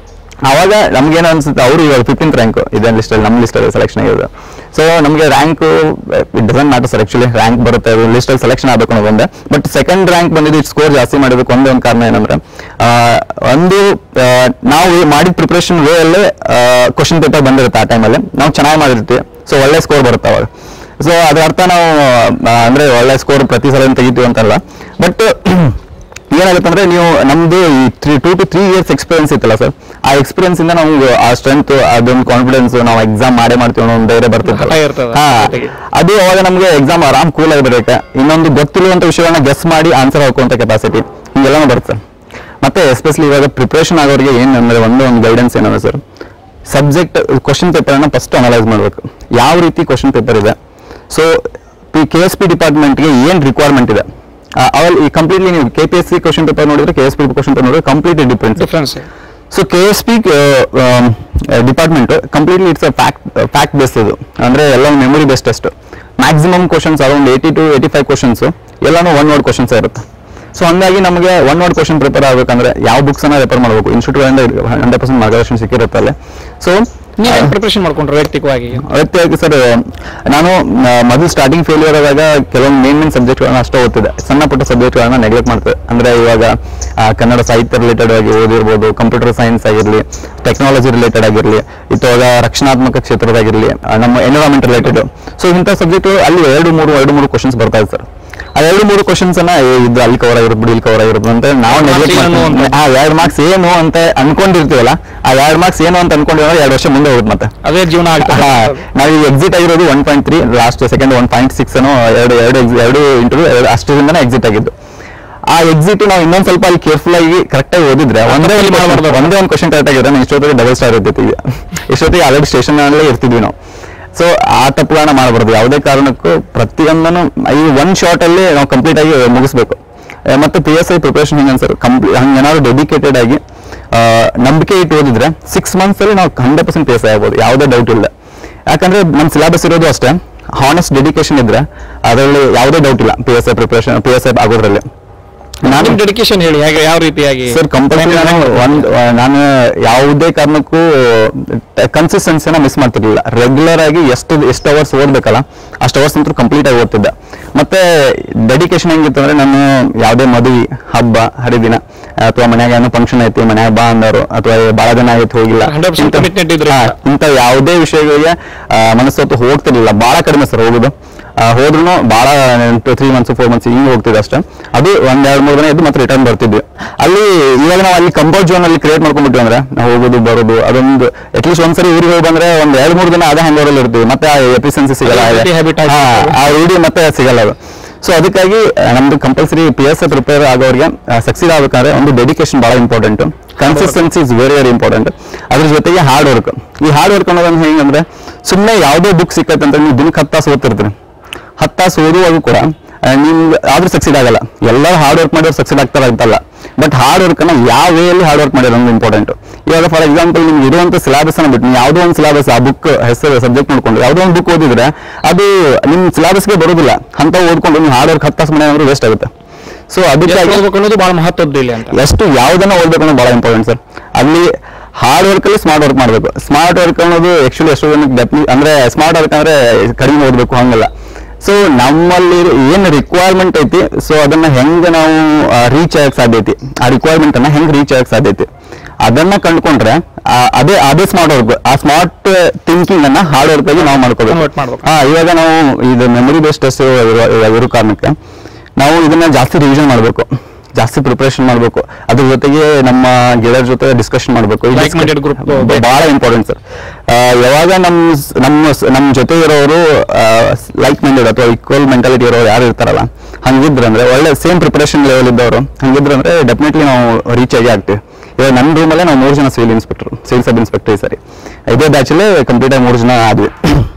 ಅವಾಗ ನಮ್ಗೆ ಏನೋ ಅನ್ಸುತ್ತೆ ಅವರು ಇವಾಗ ಫಿಫ್ಟೀನ್ತ್ ರ್ಯಾಂಕ್ ಇದೇ ಲಿಸ್ಟ್ ಅಲ್ಲಿ ನಮ್ಮ ಲಿಸ್ಟ್ ಅಲ್ಲಿ ಸೆಲೆಕ್ಷನ್ ಆಗಿದೆ ಸೊ ನಮಗೆ rank it doesn't matter sir actually rank ಬರುತ್ತೆ ಲಿಸ್ಟ್ ಅಲ್ಲಿ ಸೆಲೆಕ್ಷನ್ ಆಗಬೇಕು ಅನ್ನೋದು ಒಂದೇ ಬಟ್ ಸೆಕೆಂಡ್ ರ್ಯಾಂಕ್ ಬಂದಿದ್ದು ಸ್ಕೋರ್ ಜಾಸ್ತಿ ಮಾಡೋದಕ್ಕೆ ಒಂದೇ ಒಂದು ಕಾರಣ ಏನಂದ್ರೆ ಆ, ಒಂದು ಆ, ನಾವು ಮಾಡಿದ ಪ್ರಿಪ್ರೇಷನ್ ವೇ ಅಲ್ಲೇ ಕ್ವಶನ್ ಪೇಪರ್ ಬಂದಿರುತ್ತೆ ಆ ಟೈಮಲ್ಲಿ ನಾವು ಚೆನ್ನಾಗಿ ಮಾಡಿರ್ತೀವಿ ಸೊ ಒಳ್ಳೆ ಸ್ಕೋರ್ ಬರುತ್ತೆ ಅವಾಗ ಸೊ ಅದ್ರ ಅರ್ಥ ನಾವು ಆ, ಅಂದ್ರೆ ಒಳ್ಳೆ ಸ್ಕೋರ್ ಪ್ರತಿ ಸಲ ತೆಗಿತೀವಿ ಅಂತಲ್ಲ ಬಟ್ ಏನಾಗುತ್ತೆ ಅಂದ್ರೆ ನೀವು ನಮ್ದು ಈ three two to three years experience ಇತ್ತಲ್ಲ ಸರ್ ಆ ಎಕ್ಸ್ಪೀರಿಯನ್ಸ್ ಇಂದ ನಾವು ಆ ಸ್ಟ್ರೆಂತ್ ಅದೊಂದು ಕಾನ್ಫಿಡೆನ್ಸ್ ನಾವು ಎಕ್ಸಾಮ್ ಮಾಡೇ ಮಾಡ್ತೀವಿ ಅನ್ನೋ ಒಂದು ಧೈರ್ಯ ಬರ್ತಿತ್ತು ಹಠ ಇರ್ತದೆ ಹಾ ಜೊತೆಗೆ. ಅದು ಅವಾಗ ನಮ್ಗೆ ಎಕ್ಸಾಮ್ ಆರಾಮ್ ಕೂಲ್ ಆಗಿ ಬರುತ್ತೆ ಇನ್ನೊಂದು ಗೊತ್ತಿರುವಂತ ವಿಷಯಗಳನ್ನ ಗೆಸ್ ಮಾಡಿ ಆನ್ಸರ್ ಹಾಕುವಂತ ಕೆಪಾಸಿಟಿ ಹಿಂಗೆಲ್ಲನೂ ಬರುತ್ತೆ ಮತ್ತೆ ಎಸ್ಪೆಷಲಿ ಇವಾಗ ಪ್ರಿಪರೇಷನ್ ಆಗೋರಿಗೆ ಏನ್ ಅಂದ್ರೆ ಒಂದು ಒಂದು ಗೈಡೆನ್ಸ್ ಏನಂದ್ರೆ ಸರ್ ಸಬ್ಜೆಕ್ಟ್ ಕ್ವಶನ್ ಪೇಪರ್ ಅನ್ನ ಫಸ್ಟ್ ಅನಲೈಸ್ ಮಾಡಬೇಕು ಯಾವ ರೀತಿ ಕ್ವಶನ್ ಪೇಪರ್ ಇದೆ so P K S P ಡಿಪಾರ್ಟ್ಮೆಂಟ್ಗೆ ಏನ್ ರಿಕ್ವೈರ್ಮೆಂಟ್ ಇದೆ ಅವಲ್ ಈ ಕಂಪ್ಲೀಟ್ಲಿ ನೀವು K P S C question paper ನೋಡಿದ್ರೆ K S P question paper ನೋಡಿದ್ರೆ completely difference difference so K S P department completely it's a fact fact based ಇದು ಅಂದ್ರೆ ಎಲ್ಲ memory based test maximum questions around eighty to eighty five questions ಎಲ್ಲಾನು one word questions ಇರುತ್ತೆ so ಹಂಗಾಗಿ ನಮಗೆ one word question prepare ಆಗಬೇಕಂದ್ರೆ ಯಾವ books ಅನ್ನ ರೆಫರ್ ಮಾಡಬೇಕು ಇನ್ಸ್ಟಿಟ್ಯೂಟ್ ಹಂಡ್ರೆಡ್ ಪರ್ಸೆಂಟ್ ಮಾರ್ಗದರ್ಶನ ಸಿಕ್ಕಿರುತ್ತೆ ಅಲ್ಲಿ ಸೊ ನೀವು ಪ್ರಿಪರೇಷನ್ ಮಾಡ್ಕೊಂಡ್ರೆ ವೈಯಕ್ತಿಕವಾಗಿ ವ್ಯಕ್ತಿಯಾಗಿ ಸರ್ ನಾನು ಆ, ಮೊದಲು ಸ್ಟಾರ್ಟಿಂಗ್ ಫೇಲ್ಯೂರ್ ಆದಾಗ ಕೆಲವೊಂದು ಮೇನ್ ಮೇನ್ ಸಬ್ಜೆಕ್ಟ್ಗಳನ್ನ ಅಷ್ಟೇ ಓದ್ತಿದ್ದೆ ಸಣ್ಣ ಪುಟ್ಟ ಸಬ್ಜೆಕ್ಟ್ಗಳನ್ನ ನೆಗ್ಲೆಕ್ಟ್ ಮಾಡ್ತಿದ್ದೆ ಅಂದ್ರೆ ಇವಾಗ ಆ, ಕನ್ನಡ ಸಾಹಿತ್ಯ ರಿಲೇಟೆಡ್ ಆಗಿ ಓದಿರ್ಬೋದು ಕಂಪ್ಯೂಟರ್ ಸೈನ್ಸ್ ಆಗಿರಲಿ ಟೆಕ್ನಾಲಜಿ ರಿಲೇಟೆಡ್ ಆಗಿರಲಿ ಇವಾಗ ರಕ್ಷಣಾತ್ಮಕ ಕ್ಷೇತ್ರದಾಗಿರಲಿ ಆ, ನಮ್ಮ ಎನ್ವಿರಾನ್ಮೆಂಟ್ ರಿಲೇಟೆಡ್ ಸೊ ಇಂಥ ಸಬ್ಜೆಕ್ಟ್ ಅಲ್ಲಿ ಎರಡು ಮೂರು ಎರಡು ಮೂರು ಕ್ವಶನ್ಸ್ ಬರ್ತಾ ಇದೆ ಸರ್ ಆ ಎರಡು ಮೂರು ಕ್ವಶನ್ಸ್ ಅನ್ನ ಏ, ಇದು ಅಲ್ಲಿ ಕವರ್ ಆಗಿರುತ್ತೆ ಬಿಡಿ ಇಲ್ಲಿ ಕವರ್ ಆಗಿರುತ್ತೆ ಅಂತ ನಾವು Marks ನೆಗ್ಲೆಕ್ಟ್ ಏನು ಅಂತ. ಆ ಎರಡು ಮಾರ್ಕ್ಸ್ ಏನು ಅಂತ ಅನ್ಕೊಂಡಿರ್ತೀವಲ್ಲ ಆ ಎರಡು ಮಾರ್ಕ್ಸ್ ಏನು ಅಂತ ಅನ್ಕೊಂಡಿದ್ರೆ ಎರಡು ವರ್ಷ ಮುಂದೆ ಹೋಗುತ್ತೆ ಮತ್ತೆ ಅದೇ ಜೀವನ ಆಗ್ತದೆ ಹಾ, ನಾವು ಈಗ ಎಕ್ಸಿಟ್ ಆಗಿರೋದು one point three last second one point six ಏನೋ ಎರಡು ಎರಡು ex- ಎರಡು ಇಂಟರ್ವ್ಯೂ ಎರಡು ಅಷ್ಟರಿಂದನೇ ಎಕ್ಸಿಟ್ ಆಗಿದ್ದು ಆ ಎಕ್ಸಿಟ್ ನಾವು ಇನ್ನೊಂದ್ ಸ್ವಲ್ಪ ಅಲ್ಲಿ ಕೇರ್ಫುಲ್ ಆಗಿ ಕರೆಕ್ಟ್ ಆಗಿ ಓದಿದ್ರೆ ಒಂದೇ ಒಂದು ತಪ್ಪಲ್ಲಿ ಮಾಡ್ಬಾರ್ದು. ಒಂದೇ ಒಂದು ಕ್ವಶನ್ ಕರೆಕ್ಟ್ ಆಗಿದ್ರೆ ನಾವು ಇಷ್ಟೊತ್ತಿಗೆ ಡಬಲ್ ಸ್ಟಾರ್ ಇರ್ತಿತ್ತು ಈಗ ಇಷ್ಟೊತ್ತಿಗೆ ಆಲ್ರೆಡಿ ಸ್ಟೇಷನ್ ಅಲ್ಲೇ ಇರ್ತಿದ್ವಿ ನಾವು ಸೊ ಆ ತಪ್ಪುಗಳನ್ನ ಮಾಡಬಾರ್ದು ಯಾವುದೇ ಕಾರಣಕ್ಕೂ ಪ್ರತಿಯೊಂದನ್ನು ಈ ಒನ್ ಶಾರ್ಟ್ ಅಲ್ಲಿ ನಾವು ಕಂಪ್ಲೀಟ್ ಆಗಿ ಮುಗಿಸ್ಬೇಕು ಆ, ಮತ್ತೆ ಪಿ ಎಸ್ ಐ ಪ್ರಿಪರೇಷನ್ ಹೆಂಗೆ ಸರ್ ಕಂಪ್ಲೀಟ್ ಹಂಗೆ ಏನಾದ್ರು ಡೆಡಿಕೇಟೆಡ್ ಆಗಿ ಆ, ನಂಬಿಕೆ ಇಟ್ಟು ಓದಿದ್ರೆ ಸಿಕ್ಸ್ ಮಂತ್ಸ್ ಅಲ್ಲಿ ನಾವು hundred percent P S I ಆಗ್ಬೋದು ಯಾವುದೇ ಡೌಟ್ ಇಲ್ಲ ಯಾಕಂದ್ರೆ ನಮ್ಮ ಸಿಲೆಬಸ್ ಇರೋದು ಅಷ್ಟೇ ಹಾನೆಸ್ಟ್ ಡೆಡಿಕೇಶನ್ ಇದ್ರೆ ಅದರಲ್ಲಿ ಯಾವುದೇ ಡೌಟ್ ಇಲ್ಲ P S I preparation P S I ಆಗೋದ್ರಲ್ಲಿ ನಾನು ನಿಮ್ ಡೆಡಿಕೇಶನ್ ಹೇಳಿ ಹೇಗೆ ಯಾವ ರೀತಿಯಾಗಿ ಸರ್ ಕಂಪಲ್ಸರಿ ನಾನು ಒಂದ್ ನಾನು ಯಾವುದೇ ಕಾರಣಕ್ಕೂ ಕನ್ಸಿಸ್ಟೆನ್ಸಿನ ಮಿಸ್ ಮಾಡ್ತಿರ್ಲಿಲ್ಲ ರೆಗ್ಯುಲರ್ ಆಗಿ ಎಷ್ಟು ಎಷ್ಟು ಅವರ್ಸ್ ಓದ್ಬೇಕಲ್ಲ ಅಷ್ಟು ಅವರ್ಸ್ ಅಂತೂ ಕಂಪ್ಲೀಟ್ ಆಗಿ ಓದ್ತಿದ್ದೆ ಮತ್ತೆ ಡೆಡಿಕೇಶನ್ ಹೆಂಗಿತ್ತು ಅಂದ್ರೆ ನಾನು ಯಾವುದೇ ಮದುವೆ ಹಬ್ಬ ಹರಿದಿನ ಅಥವಾ ಮನ್ಯಾಗ ಏನೋ ಫಂಕ್ಷನ್ ಐತಿ ಮನ್ಯಾಗ ಬಾ ಅಂದರು ಅಥವಾ ಭಾಳ ದಿನ ಆಗೈತೆ ಹೋಗಿಲ್ಲ 100% ಇಂಥ- commitment ಇದ್ರೆ ಹಾ, ಇಂಥ ಯಾವುದೇ ವಿಷಯಗಳಿಗೆ ಆ, ಮನಸ್ಸೊತ್ತು ಹೋಗ್ತಿರ್ಲಿಲ್ಲ ಬಹಳ ಕಡಿಮೆ ಸರ್ ಹೋಗುದು ಹೋದ್ರೂ ಭಾಳ ತ್ರೀ ಮಂತ್ಸ್ ಫೋರ್ ಮಂತ್ಸ್ ಹಿಂಗೆ ಹೋಗ್ತಿದೆ ಅಷ್ಟೇ ಅದು ಒಂದ್ ಎರಡು ಮೂರು ದಿನ ಇದ್ದು ಮತ್ತೆ ರಿಟರ್ನ್ ಬರ್ತಿದ್ವಿ ಅಲ್ಲಿ ಇವಾಗ ನಾವು ಅಲ್ಲಿ ಕಂಫರ್ಟ್ ಝೋನ್ ಅಲ್ಲಿ ಕ್ರಿಯೇಟ್ ಮಾಡ್ಕೊಂಡ್ಬಿಟ್ವಿ ಅಂದ್ರೆ ನಾವು ಹೋಗೋದು ಬರೋದು ಅದೊಂದು ಅಟ್ಲೀಸ್ಟ್ ಒಂದ್ಸರಿ ಊರಿಗೆ ಹೋಗಿ ಬಂದ್ರೆ ಒಂದ್ ಎರಡು ಮೂರು ದಿನ ಅದೇ ಹ್ಯಾಂಡ್ ಓವರ್ ಇರ್ತೀವಿ ಮತ್ತೆ ಆ ಎಫಿಷಿಯನ್ಸಿ ಸಿಗಲ್ಲ ಅದೇ ರೀತಿ habit ಆಗಿ ಹಾ, ಆ ರೂಢಿ ಮತ್ತೆ ಸಿಗಲ್ಲ ಅದು ಸೊ ಅದಕ್ಕಾಗಿ ಆ, ನಮ್ದು compulsory P S A prepare ಆಗೋರಿಗೆ ಸಕ್ಸೀಡ್ ಆಗ್ಬೇಕಾದ್ರೆ ಒಂದು ಡೆಡಿಕೇಶನ್ ಬಹಳ important consistency is very very important ಅದ್ರ ಜೊತೆಗೆ ಹಾರ್ಡ್ ವರ್ಕ್ ಈ ಹಾರ್ಡ್ ವರ್ಕ್ ಅನ್ನೋದನ್ನ ಹೆಂಗಂದ್ರೆ ಸುಮ್ಮನೆ ಯಾವುದೇ ಬುಕ್ ಸಿಕ್ಕತ್ತೆ ಅಂತ ನೀವು ದಿನಕ್ಕೆ ಹತ್ತು ತಾಸು ಓದ್ತಿರ್ತೀರಿ ಹತ್ತು ತಾಸು ಓದುವಾಗ ಕೂಡ ಆ, ನಿಮ್ಗೆ ಆದ್ರೂ ಸಕ್ಸೀಡ್ ಆಗಲ್ಲ ಎಲ್ಲರೂ ಹಾರ್ಡ್ ವರ್ಕ್ ಮಾಡಿದ್ರೆ ಸಕ್ಸೀಡ್ ಆಗ್ತಾರೆ ಅಂತಲ್ಲ ಬಟ್ ಹಾರ್ಡ್ ವರ್ಕ್ ಅನ್ನ ಯಾವ ವೇಯಲ್ಲಿ ಹಾರ್ಡ್ ವರ್ಕ್ ಮಾಡಿರೋದು ಇಂಪಾರ್ಟೆಂಟ್ ಇವಾಗ ಫಾರ್ ಎಕ್ಸಾಂಪಲ್ ನಿಮ್ಗೆ ಇರುವಂತ ಸಿಲೆಬಸ್ ಅನ್ನ ಬಿಟ್ಟು ನೀವು ಯಾವುದೋ ಒಂದು ಸಿಲೆಬಸ್ ಆ ಬುಕ್ ಹೆಸರು ಸಬ್ಜೆಕ್ಟ್ ನೋಡ್ಕೊಂಡು ಯಾವುದೋ ಒಂದು ಬುಕ್ ಓದಿದ್ರೆ ಅದು ನಿಮ್ ಸಿಲೆಬಸ್ಗೆ ಬರೋದಿಲ್ಲ ಅಂತ ಓದ್ಕೊಂಡು ನೀವು ಹಾರ್ಡ್ ವರ್ಕ್ ಹತ್ತು ತಾಸು ಮನೆ ಅಂದ್ರೆ ವೇಸ್ಟ್ ಆಗುತ್ತೆ ಸೊ ಎಷ್ಟು ಅದಕ್ಕಾಗಿ ಓದ್ಬೇಕು ಅನ್ನೋದು ಬಹಳ ಮಹತ್ವದ್ದು ಇಲ್ಲಿ ಅಂತ ಎಷ್ಟು ಯಾವ್ದನ್ನ ಓದ್ಬೇಕು ಅನ್ನೋದು ಬಹಳ ಇಂಪಾರ್ಟೆಂಟ್ ಸರ್ ಅಲ್ಲಿ ಹಾರ್ಡ್ ವರ್ಕ್ ಅಲ್ಲಿ ಸ್ಮಾರ್ಟ್ ವರ್ಕ್ ಮಾಡಬೇಕು ಸ್ಮಾರ್ಟ್ ವರ್ಕ್ ಅನ್ನೋದು ಆಕ್ಚುಲಿ ಎಷ್ಟೋ ಜನಕ್ಕೆ ಡೆಫ್ನಿ ಅಂದ್ರೆ ಸ್ಮಾರ್ಟ್ ವರ್ಕ್ ಅಂದ್ರೆ ಕಡಿಮೆ ಓದ್ಬೇಕು ಹಂಗಲ್ಲ ಸೊ ನಮ್ಮಲ್ಲಿ ಏನ್ ರಿಕ್ವೈರ್ಮೆಂಟ್ ಐತಿ ಸೊ ಅದನ್ನ ಹೆಂಗ ನಾವು ರೀಚ್ ಆಗಕ್ ಸಾಧ್ಯ ಐತಿ ಆ ರಿಕ್ವೈರ್ಮೆಂಟ್ ಅನ್ನ ಹೆಂಗ್ ರೀಚ್ ಆಗಕ್ ಸಾಧ್ಯ ಐತಿ ಅದನ್ನ ಕಂಡ್ಕೊಂಡ್ರೆ ಆ, ಅದೇ ಅದೇ ಸ್ಮಾರ್ಟ್ ವರ್ಕ್ ಆ ಸ್ಮಾರ್ಟ್ ಥಿಂಕಿಂಗ್ ಅನ್ನ ಹಾರ್ಡ್ ವರ್ಕ್ ಆಗಿ ನಾವು ಮಾಡ್ಕೋಬೇಕು Convert ಮಾಡ್ಬೇಕು. ಹಾ ಇವಾಗ ನಾವು ಇದು ಮೆಮೊರಿ ಬೇಸ್ಡ್ ಟೆಸ್ಟ್ ಇರೋ ಕಾರಣಕ್ಕೆ ನಾವು ಇದನ್ನ ಜಾಸ್ತಿ ರಿವಿಷನ್ ಮಾಡಬೇಕು ಜಾಸ್ತಿ ಪ್ರಿಪರೇಷನ್ ಮಾಡಬೇಕು ಅದ್ರ ಜೊತೆಗೆ ನಮ್ಮ ಗೆಳೆಯರ ಜೊತೆ ಡಿಸ್ಕಷನ್ ಮಾಡಬೇಕು Like-minded group ಬಹಳ ಇಂಪಾರ್ಟೆಂಟ್ ಸರ್ ಯಾವಾಗ ನಮ್ಮ ಸ್- ನಮ್ಮ ಸ್- ನಮ್ಮ ಜೊತೆ ಇರೋರು ಲೈಕ್ ಮೈಂಡೆಡ್ ಅಥವಾ ಈಕ್ವಲ್ ಮೆಂಟಾಲಿಟಿ ಇರೋರು ಯಾರು ಇರ್ತಾರಲ್ಲ ಹಂಗಿದ್ರೆ ಅಂದ್ರೆ ಒಳ್ಳೆ ಸೇಮ್ ಪ್ರಿಪರೇಷನ್ ಲೆವೆಲ್ ಇದ್ದವರು ಹಂಗಿದ್ರೆ ಅಂದ್ರೆ ಡೆಫಿನೆಟ್ಲಿ ನಾವು ರೀಚ್ ಆಗಿ ಆಗ್ತೀವಿ ಇವಾಗ ನನ್ನ ರೂಮಲ್ಲೇ ನಾವು ಮೂರು ಜನ civil inspector civil sub inspector ಈ ಸರಿ ಇದೇ ಬ್ಯಾಚಲ್ಲೇ ಕಂಪ್ಲೀಟ್ ಆಗಿ ಮೂರು ಜನ ಆದ್ವಿ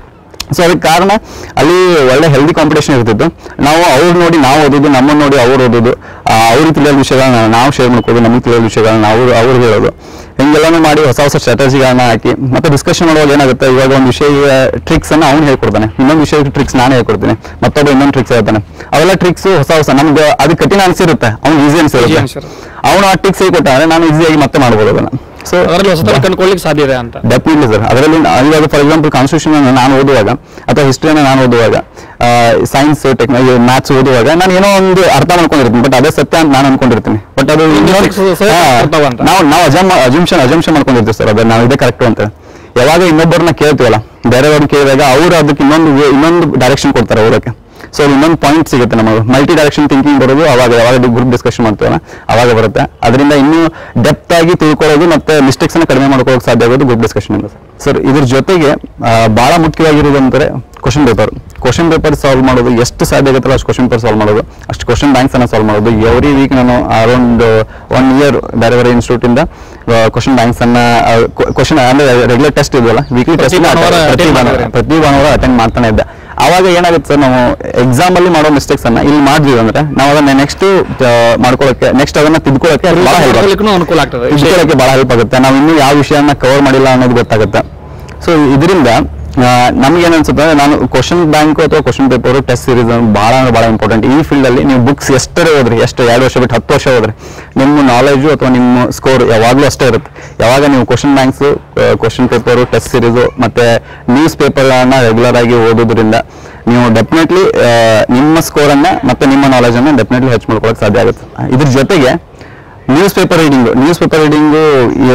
ಸೊ ಅದಕ್ಕೆ ಕಾರಣ ಅಲ್ಲಿ ಒಳ್ಳೆ ಹೆಲ್ದಿ ಕಾಂಪಿಟೇಷನ್ ಇರ್ತಿತ್ತು ನಾವು ಅವ್ರು ನೋಡಿ ನಾವು ಓದೋದು ನಮ್ಮನ್ನು ನೋಡಿ ಅವ್ರು ಓದೋದು ಆ, ಅವ್ರಿಗೆ ತಿಳಿಯೋ ವಿಷಯಗಳನ್ನ ನಾವು ಶೇರ್ ಮಾಡ್ಕೋದು ನಮಗೆ ತಿಳಿಯೋ ವಿಷಯಗಳನ್ನ ಅವ್ರು ಅವ್ರು ಹೇಳೋದು ಹಿಂಗೆಲ್ಲಾನು ಮಾಡಿ ಹೊಸ ಹೊಸ ಸ್ಟ್ರಾಟಜಿಗಳನ್ನ ಹಾಕಿ ಮತ್ತೆ ಡಿಸ್ಕಷನ್ ಮಾಡುವಾಗ ಏನಾಗುತ್ತೆ ಇವಾಗ ಒಂದು ವಿಷಯ ಟ್ರಿಕ್ಸ್ ಅನ್ನ ಅವ್ನು ಹೇಳ್ಕೊಡ್ತಾನೆ ಇನ್ನೊಂದು ವಿಷಯ ಟ್ರಿಕ್ಸ್ ನಾನು ಹೇಳ್ಕೊಡ್ತೀನಿ ಮತ್ತೊಬ್ಬ ಇನ್ನೊಂದು ಟ್ರಿಕ್ಸ್ ಹೇಳ್ತಾನೆ ಅವೆಲ್ಲ ಟ್ರಿಕ್ಸ್ ಹೊಸ ಹೊಸ ನಮ್ಗೆ ಅದು ಕಠಿಣ ಅನ್ಸಿರುತ್ತೆ ಅವ್ನು ಈಸಿ Easy ಅನ್ಸಿರುತ್ತೆ ಅನ್ಸಿರುತ್ತೆ. ಅವನು ಆ ಟ್ರಿಕ್ಸ್ ಹೇಳ್ಕೊಟ್ಟಾದ್ರೆ ನಾನು ಈಸಿಯಾಗಿ ಮತ್ತೆ ಮಾಡ್ಬೋದು ಅದನ್ನ ಸೊ ಅದರಲ್ಲಿ ಹೊಸದಾಗಿ ಕಂಡುಕೊಳ್ಳಿಕ್ಕೆ ಸಾಧ್ಯ ಇದೆ ಅಂತ ಡೆಫಿನೆಟ್ಲಿ ಸರ್ ಅದರಲ್ಲಿ ನಾ- ಇವಾಗ ಫಾರ್ ಎಕ್ಸಾಂಪಲ್ ಕಾನ್ಸ್ಟಿಟ್ಯೂಷನ್ ನಾನು ಓದುವಾಗ ಅಥವಾ ಹಿಸ್ಟ್ರಿಯನ್ನು ನಾನು ಓದುವಾಗ ಸೈನ್ಸ್ ಟೆಕ್ನಾಲಜಿ ಮ್ಯಾಥ್ಸ್ ಓದುವಾಗ ನಾನು ಏನೋ ಒಂದು ಅರ್ಥ ಮಾಡ್ಕೊಂಡಿರ್ತೀನಿ ಬಟ್ ಅದೇ ಸತ್ಯ ಅಂತ ನಾನು ಅನ್ಕೊಂಡಿರ್ತೀನಿ ಬಟ್ ಅದು Linguistics ಸಹ ಹಾ, ಬರ್ತಾವ ಅಂತ. ನಾವು ನಾವು ಅಜಮ್ ಅಜಂಪ್ಷನ್ ಅಜಂಪ್ಷನ್ ಮಾಡ್ಕೊಂಡಿರ್ತೀವಿ ಸರ್ ಅದು ನಾವು ಇದೇ ಕರೆಕ್ಟ್ ಅಂತ ಯಾವಾಗ ಇನ್ನೊಬ್ಬರನ್ನ ಕೇಳ್ತೀವಲ್ಲ ಬೇರೆಯವ್ರನ್ನ ಕೇಳಿದಾಗ ಅವ್ರು ಅದಕ್ಕೆ ಇನ್ನೊಂದು way- ಇನ್ನೊಂದು ಡೈರೆಕ್ಷನ್ ಕೊಡ್ತಾರೆ ಓದಕ್ಕೆ ಸೊ ಇನ್ನೊಂದು ಪಾಯಿಂಟ್ ಸಿಗುತ್ತೆ ನಮಗೆ ಮಲ್ಟಿ ಡೈರೆಕ್ಷನ್ ಥಿಂಕಿಂಗ್ ಬರೋದು ಅವಾಗ ಯಾವಾಗ ಗ್ರೂಪ್ ಡಿಸ್ಕಷನ್ ಮಾಡ್ತೀವಲ್ಲ ಅವಾಗ ಬರುತ್ತೆ ಅದರಿಂದ ಇನ್ನೂ ಡೆಪ್ತ್ ಆಗಿ ತಿಳ್ಕೊಳ್ಳೋದು ಮತ್ತೆ ಮಿಸ್ಟೇಕ್ಸ್ ಅನ್ನ ಕಡಿಮೆ ಮಾಡ್ಕೊಳ್ಳೋಕೆ ಸಾಧ್ಯ ಆಗೋದು ಗ್ರೂಪ್ ಡಿಸ್ಕಷನ್ ಇಂದ ಸರ್ ಇದ್ರ ಜೊತೆಗೆ ಆ, ಬಹಳ ಮುಖ್ಯವಾಗಿರೋದು ಅಂದರೆ question paper question paper solve ಮಾಡೋದು ಎಷ್ಟು ಸಾಧ್ಯ ಆಗುತ್ತಲ್ಲ ಅಷ್ಟು ಕ್ವಶನ್ ಪೇಪರ್ ಸಾಲ್ವ್ ಮಾಡೋದು ಅಷ್ಟು ಕ್ವಶನ್ ಬ್ಯಾಂಕ್ಸ್ ಅನ್ನ ಸಾಲ್ವ್ ಮಾಡೋದು ಎವ್ರಿ ವೀಕ್ ನಾನು ಅರೌಂಡ್ ಒನ್ ಇಯರ್ ಬೇರೆ ಬೇರೆ ಇನ್ಸ್ಟಿಟ್ಯೂಟ್ ಇಂದ ಕ್ವಶನ್ ಬ್ಯಾಂಕ್ಸ್ ಅನ್ನ ಕ್ವಶನ್ ಅಂದ್ರೆ ರೆಗ್ಯುಲರ್ ಟೆಸ್ಟ್ ಇದೆಯಲ್ಲ ವೀಕ್ಲಿ ಪ್ರತಿ ಟೆಸ್ಟ್ ಭಾನುವಾರ ಪ್ರತಿ attend ಭಾನುವಾರ ಮಾಡ್ತಾರೆ. ಪ್ರತಿ ಭಾನುವಾರ ಅಟೆಂಡ್ ಮಾಡ್ತಾನೆ ಇದ್ದೆ ಅವಾಗ ಏನಾಗುತ್ತೆ ಸರ್ ನಾವು ಎಕ್ಸಾಮ್ ಅಲ್ಲಿ ಮಾಡೋ ಮಿಸ್ಟೇಕ್ಸ್ ಅನ್ನ ಇಲ್ಲಿ ಮಾಡಿದ್ವಿ ಅಂದ್ರೆ ನಾವು ಅದನ್ನ ನೆಕ್ಸ್ಟ್ ಮಾಡ್ಕೊಳ್ಳೋಕೆ ನೆಕ್ಸ್ಟ್ ಅದನ್ನ ತಿದ್ಕೊಳ್ಳೋಕೆ ಬಹಳ ಹೆಲ್ಪ್ ಮಾಡ್ಕೊಳ್ಳಿಕ್ಕೂ ಅನುಕೂಲ ಆಗ್ತದೆ ತಿಳ್ಕೊಳ್ಳೋಕೆ ಬಹಳ ಹೆಲ್ಪ್ ಆಗುತ್ತೆ ನಾವು ಇನ್ನೂ ಯಾವ ವಿಷಯನ ಕವರ್ ಮಾಡಿಲ್ಲ ಅನ್ನೋದು ಗೊತ್ತಾಗುತ್ತೆ ಸೊ ಇದರಿಂದ ನಮ್ಗೆ ಏನ್ ಅನ್ಸುತ್ತೆ ಅಂದ್ರೆ ನಾನು ಕ್ವಶನ್ ಬ್ಯಾಂಕ್ ಅಥವಾ ಕ್ವಶನ್ ಪೇಪರ್ ಟೆಸ್ಟ್ ಸೀರೀಸ್ ಬಹಳ ಅಂದ್ರೆ ಬಹಳ ಇಂಪಾರ್ಟೆಂಟ್ ಈ ಫೀಲ್ಡ್ ಅಲ್ಲಿ ನೀವು ಬುಕ್ಸ್ ಎಷ್ಟರೇ ಹೋದ್ರಿ ಎಷ್ಟು ಎರಡು ವರ್ಷ ಬಿಟ್ಟು ಹತ್ತು ವರ್ಷ ಹೋದ್ರಿ ನಿಮ್ಮ ನಾಲೆಜು ಅಥವಾ ನಿಮ್ಮ ಸ್ಕೋರ್ ಯಾವಾಗಲೂ ಅಷ್ಟೇ ಇರುತ್ತೆ ಯಾವಾಗ ನೀವು question banks question paper test series ಮತ್ತೆ ನ್ಯೂಸ್ ಪೇಪರ್ಗಳನ್ನ ರೆಗ್ಯುಲರ್ ಆಗಿ ಓದೋದ್ರಿಂದ ನೀವು ಡೆಫಿನೆಟ್ಲಿ ನಿಮ್ಮ ಸ್ಕೋರನ್ನ ಮತ್ತೆ ನಿಮ್ಮ ನಾಲೆಜ್ ಅನ್ನ ಡೆಫಿನೆಟ್ಲಿ ಹೆಚ್ಚು ಮಾಡ್ಕೊಳಕ್ ಸಾಧ್ಯ ಆಗುತ್ತೆ ಇದ್ರ ಜೊತೆಗೆ news paper reading news paper reading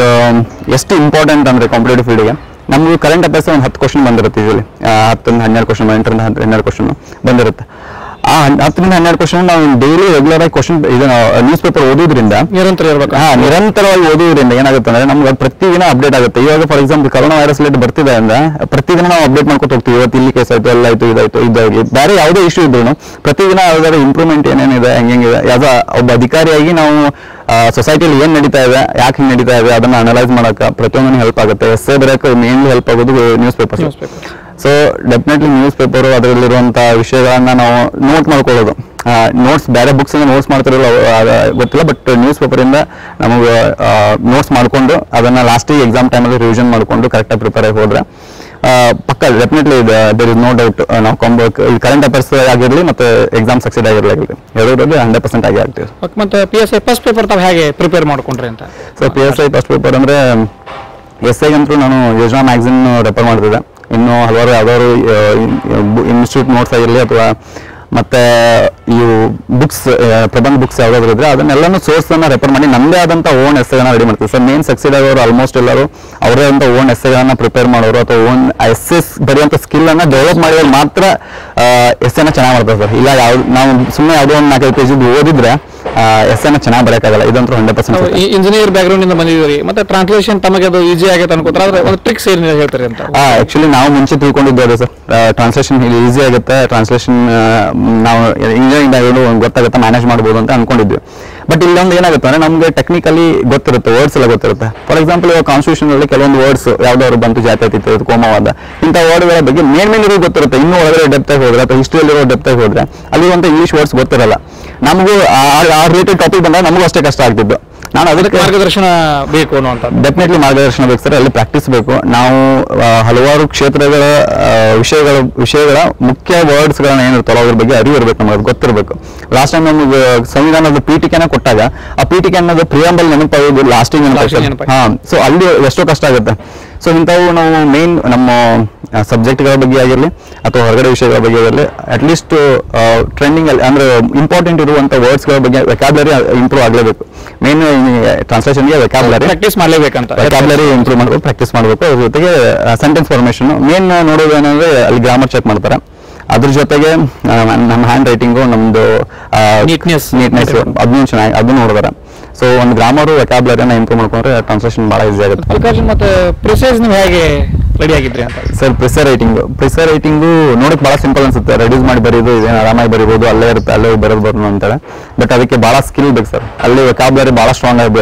ಎಷ್ಟು ಇಂಪಾರ್ಟೆಂಟ್ ಅಂದ್ರೆ ಕಾಂಪಿಟೇಟಿವ್ ಫೀಲ್ಡ್ಗೆ ನಮ್ಗೆ ಕರೆಂಟ್ ಅಫೇರ್ಸ್ ಒಂದು ಹತ್ತು ಕ್ವಶನ್ ಬಂದಿರುತ್ತೆ ಯೂಶಲಿ ಹತ್ತರಿಂದ ಹನ್ನೆರಡು ಕ್ವಶನ್ ಎಂಟರಿಂದ ಹತ್ತು- ಹನ್ನೆರಡು ಕ್ವಶನ್ ಬಂದಿರುತ್ತೆ ಆ ಹನ್- ಹತ್ತರಿಂದ ಹನ್ನೆರಡು ಕ್ವಶನ್ ನಾವು ಡೈಲಿ ರೆಗ್ಯುಲರ್ ಆಗಿ ಕ್ವಶನ್ ಇದು ನ್ಯೂಸ್ ಪೇಪರ್ ಓದೋದ್ರಿಂದ ನಿರಂತರ ಇರ್ಬೇಕು ಹಾ ನಿರಂತರವಾಗಿ ಓದುವುದರಿಂದ ಏನಾಗುತ್ತೆ ಅಂದ್ರೆ ನಮ್ಗೆ ಅದು ಪ್ರತಿದಿನ ಅಪ್ಡೇಟ್ ಆಗುತ್ತೆ ಇವಾಗ for example corona virus late ಬರ್ತಿದೆ ಅಂದ್ರೆ ಪ್ರತಿದಿನ ನಾವು ಅಪ್ಡೇಟ್ ಮಾಡ್ಕೊತ ಹೋಗ್ತೀವಿ ಇವತ್ತು ಇಲ್ಲಿ ಕೇಸ್ ಆಯ್ತು ಎಲ್ಲ ಆಯ್ತು ಇದಾಯ್ತು ಇದಾಗಿ ಬೇರೆ ಯಾವುದೇ ಇಶ್ಯೂ ಇದ್ರು ಪ್ರತಿದಿನ ಅದರ ಇಂಪ್ರೂವ್ಮೆಂಟ್ ಏನೇನಿದೆ ಹೆಂಗೆಂಗಿದೆ ಯಾವ್ದ ಒಬ್ಬ ಅಧಿಕಾರಿಯಾಗಿ ನಾವು ಸೊಸೈಟಿಯಲ್ಲಿ ಏನ್ ನಡೀತಾ ಇದೆ ಯಾಕೆ ಹಿಂಗ್ ನಡೀತಾ ಇದೆ ಅದನ್ನ ಅನಲೈಸ್ ಮಾಡಕ್ಕೆ ಪ್ರತಿಯೊಂದನ್ನು ಹೆಲ್ಪ್ ಆಗುತ್ತೆ ಎಸ್ಸೆ ಬರೆಯಕ್ಕೆ ಮೇನ್ಲಿ ಹೆಲ್ಪ್ ಆಗೋದು news paper Newspaper. So definitely news paper ಅದರಲ್ಲಿರುವಂಥ ವಿಷಯಗಳನ್ನ ನಾವು ನೋಟ್ ಮಾಡ್ಕೊಳ್ಳೋದು ನೋಟ್ಸ್ ಬೇರೆ ಬುಕ್ಸ್ ನೋಟ್ಸ್ ಮಾಡ್ತಿರಲ್ಲ ಅವ್- ಅದ್ ಗೊತ್ತಿಲ್ಲ ಬಟ್ ನ್ಯೂಸ್ ಪೇಪರಿಂದ ನಮಗೆ ನೋಟ್ಸ್ ಮಾಡ್ಕೊಂಡು ಅದನ್ನ ಲಾಸ್ಟಿಗೆ ಎಕ್ಸಾಮ್ ಟೈಮಲ್ಲಿ ರಿವಿಷನ್ ಮಾಡ್ಕೊಂಡು ಕರೆಕ್ಟಾಗಿ ಪ್ರಿಪೇರ್ ಆಗಿ ಹೋದ್ರೆ ಆ, ಪಕ್ಕ definitely there is no doubt ನಾವು ಕೊಂಬ ಕರೆಂಟ್ ಅಫೇರ್ಸ್ ಆಗಿರಲಿ ಮತ್ತೆ ಎಕ್ಸಾಮ್ ಸಕ್ಸೆಡ್ ಆಗಿರಲಿ ಎರಡರಲ್ಲಿ ಹಂಡ್ರೆಡ್ ಪರ್ಸೆಂಟ್ ಆಗಿ ಆಗ್ತೀವಿ ಮತ್ತೆ P S I first paper ತಾವು ಹೇಗೆ ಪ್ರಿಪೇರ್ ಮಾಡ್ಕೊಂಡ್ರಿ ಅಂತ so P S I first paper ಅಂದರೆ ಎಸ್ ಐಗಂತೂ ನಾನು ಯೋಜನಾ ಮ್ಯಾಗ್ಝಿನ್ ರೆಫರ್ ಮಾಡ್ತಿದ್ದೆ ಇನ್ನು ಹಲವಾರು ಯಾವ್ದಾದ್ರು ಇನ್ಸ್ಟಿಟ್ಯೂಟ್ ನೋಟ್ಸ್ ಆಗಿರಲಿ ಅಥವಾ ಮತ್ತೆ ಇವು ಬುಕ್ಸ್ ಪ್ರಬಂಧ ಬುಕ್ಸ್ ಯಾವ್ದಾದ್ರು ಇದ್ರೆ ಅದನ್ನೆಲ್ಲನೂ ಸೋರ್ಸ್ ಅನ್ನ ರೆಫರ್ ಮಾಡಿ ನಮ್ಮದೇ ಆದಂತ ಓನ್ ಎಸ್ಸೆಗಳನ್ನ ರೆಡಿ ಮಾಡ್ತೀವಿ ಸರ್ ಮೇನ್ ಸಕ್ಸೀಡ್ ಆಗೋರು ಆಲ್ಮೋಸ್ಟ್ ಎಲ್ಲರೂ ಅವರೇ ಅಂತ ಓನ್ ಎಸ್ಸೆಗಳನ್ನ ಪ್ರಿಪೇರ್ ಮಾಡೋರು ಅಥವಾ ಓನ್ ಎಸ್ ಎಸ್ ಬರೆಯುವಂತ ಸ್ಕಿಲ್ ಅನ್ನ ಡೆವಲಪ್ ಮಾಡಿದ್ರೆ ಮಾತ್ರ ಎಸ್ಸೆನ ಚೆನ್ನಾಗಿ ಮಾಡ್ತಾರೆ ಸರ್ ಇಲ್ಲ ಯಾವ್ದು ನಾವು ಸುಮ್ಮನೆ ಯಾವುದೋ ಒಂದು ನಾಲ್ಕೈದು ಪೇಜ್ ಓದಿದ್ರೆ ಎಸ್ಸೆನ ಚೆನ್ನಾಗಿ ಬರೆಯೋಕ್ಕಾಗಲ್ಲ ಇದಂತೂ ಹಂಡ್ರೆಡ್ ಪರ್ಸೆಂಟ್ ಇಂಜಿನಿಯರ್ ಬ್ಯಾಕ್ಗ್ರೌಂಡ್ ಇಂದ ಬಂದಿದ್ದೀರಿ ಮತ್ತೆ ಟ್ರಾನ್ಸ್ಲೇಷನ್ ತಮಗೆ ಅದು ಈಸಿ ಆಗೈತೆ ಅನ್ಕೋತಾರೆ ಆದ್ರೆ ಒಂದು ಟ್ರಿಕ್ಸ್ ಏನ್ ಹೇಳ್ತಾರೆ ಅಂತ ಆಕ್ಚುಲಿ ನಾವು ಮುಂಚೆ ತಿಳ್ಕೊಂಡಿದ್ದು ಅದೇ ಸರ್ ಟ್ರಾನ್ಸ್ಲೇಷನ್ ಈಸಿ ಆಗುತ್ತೆ ಟ್ರಾನ್ಸ್ಲೇಷನ್ ನಾವು ಇಂಜಿನಿಯರಿಂಗ್ ಬ್ಯಾಗ್ರೌಂಡ್ ಗೊತ್ತಾಗುತ್ತೆ ಮ್ಯಾನೇಜ್ ಮಾಡ್ಬೋದು ಅಂತ ಅನ್ಕೊಂಡಿದ್ವಿ ಬಟ್ ಇಲ್ಲೊಂದು ಏನಾಗುತ್ತೆ ಅಂದ್ರೆ ನಮಗೆ ಟೆಕ್ನಿಕಲಿ ಗೊತ್ತಿರುತ್ತೆ ವರ್ಡ್ಸ್ ಎಲ್ಲ ಗೊತ್ತಿರುತ್ತೆ ಫಾರ್ ಎಕ್ಸಾಂಪಲ್ ಇವಾಗ ಕಾನ್ಸ್ಟಿಟ್ಯೂಷನ್ ಅಲ್ಲಿ ಕೆಲವೊಂದು ವರ್ಡ್ಸ್ ಯಾವ್ದಾದ್ರು ಬಂತು ಜಾತ್ಯತೀತ ಇದು ಕೋಮವಾದ ಇಂಥ ವರ್ಡ್ಗಳ ಬಗ್ಗೆ ಮೇನ್ ಮೇನ್ ಇರೋ ಗೊತ್ತಿರುತ್ತೆ ಇನ್ನೂ ಒಳಗಡೆ ಡೆಪ್ತ್ ಆಗಿ ಹೋದ್ರೆ ಅಥವಾ ಹಿಸ್ಟ್ರಿಯಲ್ಲಿರೋ ಡೆಪ್ತ್ ಆಗಿ ಹೋದ್ರೆ ಅಲ್ಲಿರುವಂತ ಇಂಗ್ಲಿಷ್ ವರ್ಡ್ಸ್ ಗೊತ್ತಿರಲ್ಲ ನಮಗೂ ಆ ರಿಲೇಟೆಡ್ ಟಾಪಿಕ್ ಬಂದಾಗ ನಮಗೂ ಅಷ್ಟೇ ಕಷ್ಟ ಆಗ್ತಿದ್ದು ನಾನು ಅದಕ್ಕೆ ಮಾರ್ಗದರ್ಶನ ಬೇಕು ಅನ್ನುವಂಥದ್ದು ಡೆಫಿನೆಟ್ಲಿ ಮಾರ್ಗದರ್ಶನ ಬೇಕು ಸರ್ ಅಲ್ಲಿ ಪ್ರಾಕ್ಟೀಸ್ ಬೇಕು ನಾವು ಆ, ಹಲವಾರು ಕ್ಷೇತ್ರಗಳ ಆ, ವಿಷಯಗಳ ವಿಷಯಗಳ ಮುಖ್ಯ ವರ್ಡ್ಸ್ಗಳನ್ನ ಏನಿರ್ತಾವೋ ಅದ್ರ ಬಗ್ಗೆ ಅರಿವು ಇರಬೇಕು ನಮಗೆ ಅದು ಗೊತ್ತಿರಬೇಕು ಲಾಸ್ಟ್ ಟೈಮ್ ನಮಗೆ ಸಂವಿಧಾನದ ಪೀಠಿಕೆನ ಕೊಟ್ಟಾಗ ಆ ಪೀಠಿಕೆ ಅನ್ನೋದು ಪ್ರಿಯಂಬಲ್ ನೆನಪಾಗೋದು ಲಾಸ್ಟಿಂಗ್ Lasting ನೆನಪಾಗ ನೆನಪಾಗಿ. ಹಾ ಸೊ ಅಲ್ಲಿ ಎಷ್ಟೋ ಕಷ್ಟ ಆಗುತ್ತೆ ಸೊ ಇಂಥವು ನಾವು ಮೇನ್ ನಮ್ಮ ಸಬ್ಜೆಕ್ಟ್ಗಳ ಬಗ್ಗೆ ಆಗಿರಲಿ ಅಥವಾ ಹೊರಗಡೆ ವಿಷಯಗಳ ಬಗ್ಗೆ ಆಗಿರಲಿ ಅಟ್ಲೀಸ್ಟ್ ಟ್ರೆಂಡಿಂಗ್ ಅಲ್ಲಿ ಅಂದ್ರೆ ಇಂಪಾರ್ಟೆಂಟ್ ಇರುವಂತ ವರ್ಡ್ಸ್ಗಳ ಬಗ್ಗೆ ವೆಕ್ಯಾಬ್ಲರಿ ಇಂಪ್ರೂವ್ ಆಗಲೇಬೇಕು ಮೇನ್ ಟ್ರಾನ್ಸ್ಲೇಷನ್ಗೆ ವೆಕ್ಯಾಬ್ಲರಿ ಪ್ರಾಕ್ಟೀಸ್ ಮಾಡ್ಲೇಬೇಕಂತ ವೊಕ್ಯಾಬ್ಲರಿ ಇಂಪ್ರೂವ್ ಮಾಡಬೇಕು ಪ್ರಾಕ್ಟೀಸ್ ಮಾಡಬೇಕು ಅದ್ರ ಜೊತೆಗೆ ಸೆಂಟೆನ್ಸ್ ಫಾರ್ಮೇಷನ್ ಮೇನ್ ನೋಡೋದು ಏನಂದ್ರೆ ಅಲ್ಲಿ ಗ್ರಾಮರ್ ಚೆಕ್ ಮಾಡ್ತಾರೆ ಅದ್ರ ಜೊತೆಗೆ ಆ, ನಮ್ಮ ಹ್ಯಾಂಡ್ ರೈಟಿಂಗು ನಮ್ದು Neatness. ನೀಟ್ನೆಸ್ ಅದನ್ನು ಚೆನ್ನಾಗಿ ಅದನ್ನು ನೋಡಿದಾರೆ ಸೊ ಒಂದು ಗ್ರಾಮರು ವೊಕ್ಯಾಬ್ಲರಿನ ಇಂಪ್ರೂವ್ ಮಾಡ್ಕೊಂಡ್ರೆ ಟ್ರಾನ್ಸ್ಲೇಷನ್ ಭಾಳ ಈಸಿ ಆಗುತ್ತೆ ಮಲ್ಲಿಕಾರ್ಜುನ್ ಮತ್ತೆ ಪ್ರಿಸೈಸ್ ನೀವು ಹೇಗೆ ರೆಡಿ ಆಗಿದ್ರಿ ಅಂತ sir precis writing precis writing ನೋಡಕ್ ಭಾಳ ಸಿಂಪಲ್ ಅನ್ಸುತ್ತೆ ರೆಡ್ಯೂಸ್ ಮಾಡಿ ಬರೀದು ಇದೇನು ಆರಾಮಾಗಿ ಬರೀಬೋದು ಅಲ್ಲೇ ಇರುತ್ತೆ ಅಲ್ಲೇ ಬರೋದು ಬರೋದು ಅಂತಾರೆ ಬಟ್ ಅದಕ್ಕೆ ಭಾಳ ಸ್ಕಿಲ್ ಬೇಕು ಸರ್ ಅಲ್ಲಿ ವೊಕ್ಯಾಬ್ಲರಿ ಭಾಳ ಸ್ಟ್ರಾಂಗ್ ಆಗಬೇಕು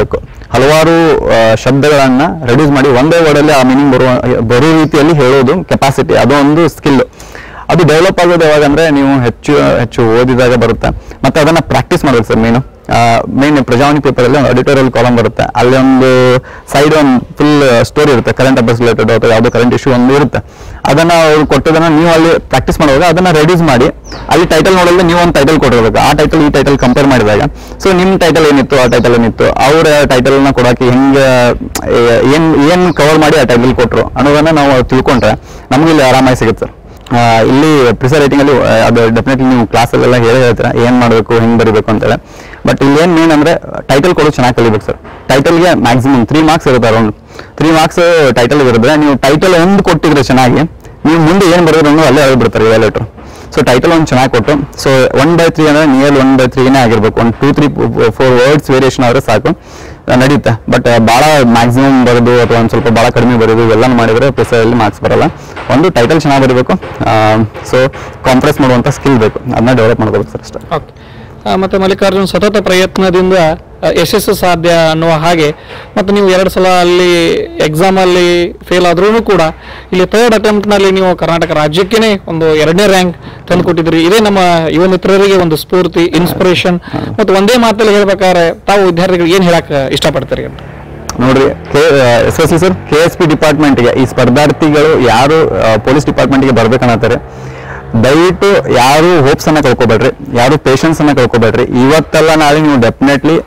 ಹಲವಾರು ಆ, ಶಬ್ದಗಳನ್ನ ರೆಡ್ಯೂಸ್ ಮಾಡಿ ಒಂದೇ ವರ್ಡಲ್ಲಿ ಆ ಮೀನಿಂಗ್ ಬರುವ ಬರೋ ರೀತಿಯಲ್ಲಿ ಹೇಳೋದು ಕೆಪಾಸಿಟಿ ಅದು ಒಂದು ಸ್ಕಿಲ್ ಅದು ಡೆವಲಪ್ ಆಗೋದು ಯಾವಾಗ ಅಂದ್ರೆ ನೀವು ಹೆಚ್ಚು ಹೆಚ್ಚು ಓದಿದಾಗ ಬರುತ್ತೆ ಮತ್ತೆ ಅದನ್ನ ಪ್ರಾಕ್ಟೀಸ್ ಮಾಡ್ಬೇಕು sir main main Prajavani paper ಅಲ್ಲಿ ಒಂದು ಅಡಿಟೋರಿಯಲ್ ಕಾಲಮ್ ಬರುತ್ತೆ ಅಲ್ಲಿ ಒಂದು ಸೈಡ್ ಒಂದು ಫುಲ್ ಸ್ಟೋರಿ ಇರುತ್ತೆ ಕರೆಂಟ್ ಅಫೇರ್ಸ್ ರಿಲೇಟೆಡ್ ಅಥವಾ ಯಾವುದೋ ಕರೆಂಟ್ ಇಶ್ಯೂ ಒಂದು ಇರುತ್ತೆ ಅದನ್ನ ಅವ್ರು ಕೊಟ್ಟದನ್ನ ನೀವು ಅಲ್ಲಿ ಪ್ರಾಕ್ಟೀಸ್ ಮಾಡುವಾಗ ಅದನ್ನ ರೆಡ್ಯೂಸ್ ಮಾಡಿ ಅಲ್ಲಿ ಟೈಟಲ್ ನೋಡಲ್ಲ ನೀವು ಒಂದು ಟೈಟಲ್ ಕೊಟ್ಟಿರ್ಬೇಕು ಆ ಟೈಟಲ್ ಈ ಟೈಟಲ್ ಕಂಪೇರ್ ಮಾಡಿದಾಗ ಸೊ ನಿಮ್ ಟೈಟಲ್ ಏನಿತ್ತು ಆ ಟೈಟಲ್ ಏನಿತ್ತು ಅವ್ರ ಟೈಟಲ್ ನ ಕೊಡಕ್ಕೆ ಹೆಂಗೆ ಏ- ಏನ್ ಏನ್ ಕವರ್ ಮಾಡಿ ಆ ಟೈಟಲ್ ಕೊಟ್ರು ಅನ್ನೋದನ್ನ ನಾವು ತಿಳ್ಕೊಂಡ್ರೆ ನಮ್ಗೆ ಇಲ್ಲಿ ಆರಾಮಾಗಿ ಸಿಗುತ್ತೆ ಸರ್ ಆ, ಇಲ್ಲಿ ಪ್ರಿಸರ್ ರೈಟಿಂಗ್ ಅಲ್ಲಿ ಆ, ಅದು ಡೆಫಿನೆಟ್ಲಿ ನೀವು ಕ್ಲಾಸಲ್ಲೆಲ್ಲ ಹೇಳಿ ಹೇಳ್ತೀರಾ ಏನ್ ಮಾಡಬೇಕು ಹೆಂಗ್ ಬರೀಬೇಕು ಅಂತೇಳಿ ಬಟ್ ಇಲ್ಲಿ ಏನ್ ಮೇನ್ ಅಂದ್ರೆ ಟೈಟಲ್ ಕೊಡೋದು ಚೆನ್ನಾಗಿ ಕಲಿಬೇಕು ಸರ್ ಟೈಟಲ್ಗೆ ಮ್ಯಾಕ್ಸಿಮಮ್ ತ್ರೀ ಮಾರ್ಕ್ಸ್ ಇರುತ್ತೆ ಅರೌಂಡ್ ತ್ರೀ ಮಾರ್ಕ್ಸ್ ಟೈಟಲ್ ಇರುತ್ತೆ ನೀವು ಟೈಟಲ್ ಒಂದು ಕೊಟ್ಟಿದ್ರೆ ಚೆನ್ನಾಗಿ ನೀವು ಮುಂದೆ ಏನ್ ಬರೋದು ಅನ್ನೋದು ಅಲ್ಲೇ ಹೇಳ್ಬಿಡ್ತಾರೆ ಇವ್ಯಾಲೇಟರ್ ಸೊ ಟೈಟಲ್ ಒಂದು ಚೆನ್ನಾಗಿ ಕೊಟ್ಟು ಸೊ ಒನ್ ಬೈ ತ್ರೀ ಅಂದ್ರೆ ನಿಯರ್ ಒನ್ ಬೈ ತ್ರೀನೇ ಆಗಿರ್ಬೇಕು ಒಂದು two three four words variation ಆದ್ರೆ ಸಾಕು ಆ, ನಡೆಯುತ್ತೆ ಬಟ್ ಭಾಳ ಮ್ಯಾಕ್ಸಿಮಮ್ ಬರೋದು ಅಥವಾ ಒಂದು ಸ್ವಲ್ಪ ಭಾಳ ಕಡಿಮೆ ಬರೋದು ಇವೆಲ್ಲ ಮಾಡಿದ್ರೆ ಪ್ರೆಸರಲ್ಲಿ ಮಾರ್ಕ್ಸ್ ಬರಲ್ಲ ಒಂದು ಟೈಟಲ್ ಚೆನ್ನಾಗಿ ಬರೀಬೇಕು ಸೊ ಕಾಂಪ್ರೆಸ್ ಮಾಡುವಂಥ ಸ್ಕಿಲ್ ಬೇಕು ಅದನ್ನ ಡೆವಲಪ್ ಮಾಡ್ಕೋಬೇಕು ಸರ್ ಅಷ್ಟೇ ಓಕೆ ಮತ್ತೆ ಮಲ್ಲಿಕಾರ್ಜುನ್ ಸತತ ಪ್ರಯತ್ನದಿಂದ ಆ, ಯಶಸ್ಸು ಸಾಧ್ಯ ಅನ್ನುವ ಹಾಗೆ ಮತ್ತು ನೀವು ಎರಡು ಸಲ ಅಲ್ಲಿ ಎಕ್ಸಾಮ್ ಅಲ್ಲಿ ಫೇಲ್ ಆದ್ರೂ ಕೂಡ ಇಲ್ಲಿ ಥರ್ಡ್ ಅಟೆಂಪ್ಟ್ ನಲ್ಲಿ ನೀವು ಕರ್ನಾಟಕ ರಾಜ್ಯಕ್ಕೇನೆ ಒಂದು ಎರಡನೇ ರ್ಯಾಂಕ್ ತಂದು ಕೊಟ್ಟಿದ್ರಿ ಇದೇ ನಮ್ಮ ಯುವ ಮಿತ್ರರಿಗೆ ಒಂದು ಸ್ಫೂರ್ತಿ ಇನ್ಸ್ಪಿರೇಷನ್ ಮತ್ತು ಒಂದೇ ಮಾತಲ್ಲಿ ಹೇಳ್ಬೇಕಾದ್ರೆ ತಾವು ವಿದ್ಯಾರ್ಥಿಗಳು ಏನ್ ಹೇಳಕ್ ಇಷ್ಟಪಡ್ತೀರಿ ಅಂತ ನೋಡ್ರಿ K S S C sir K S P ಡಿಪಾರ್ಟ್ಮೆಂಟ್ಗೆ ಈ ಸ್ಪರ್ಧಾರ್ಥಿಗಳು ಯಾರು ಪೊಲೀಸ್ ಡಿಪಾರ್ಟ್ಮೆಂಟ್ಗೆ ಬರ್ಬೇಕನ್ನತ್ತಾರೆ ದಯವಿಟ್ಟು ಯಾರು ಹೋಪ್ಸ್ ಅನ್ನ ಕಳ್ಕೊಬೇಡ್ರಿ ಯಾರು ಪೇಷನ್ಸ್ ಅನ್ನ ಕಳ್ಕೊಬೇಡ್ರಿ ಇವತ್ತೆಲ್ಲ ನಾಳೆ ನೀವು ಡೆಫಿನೆಟ್ಲಿ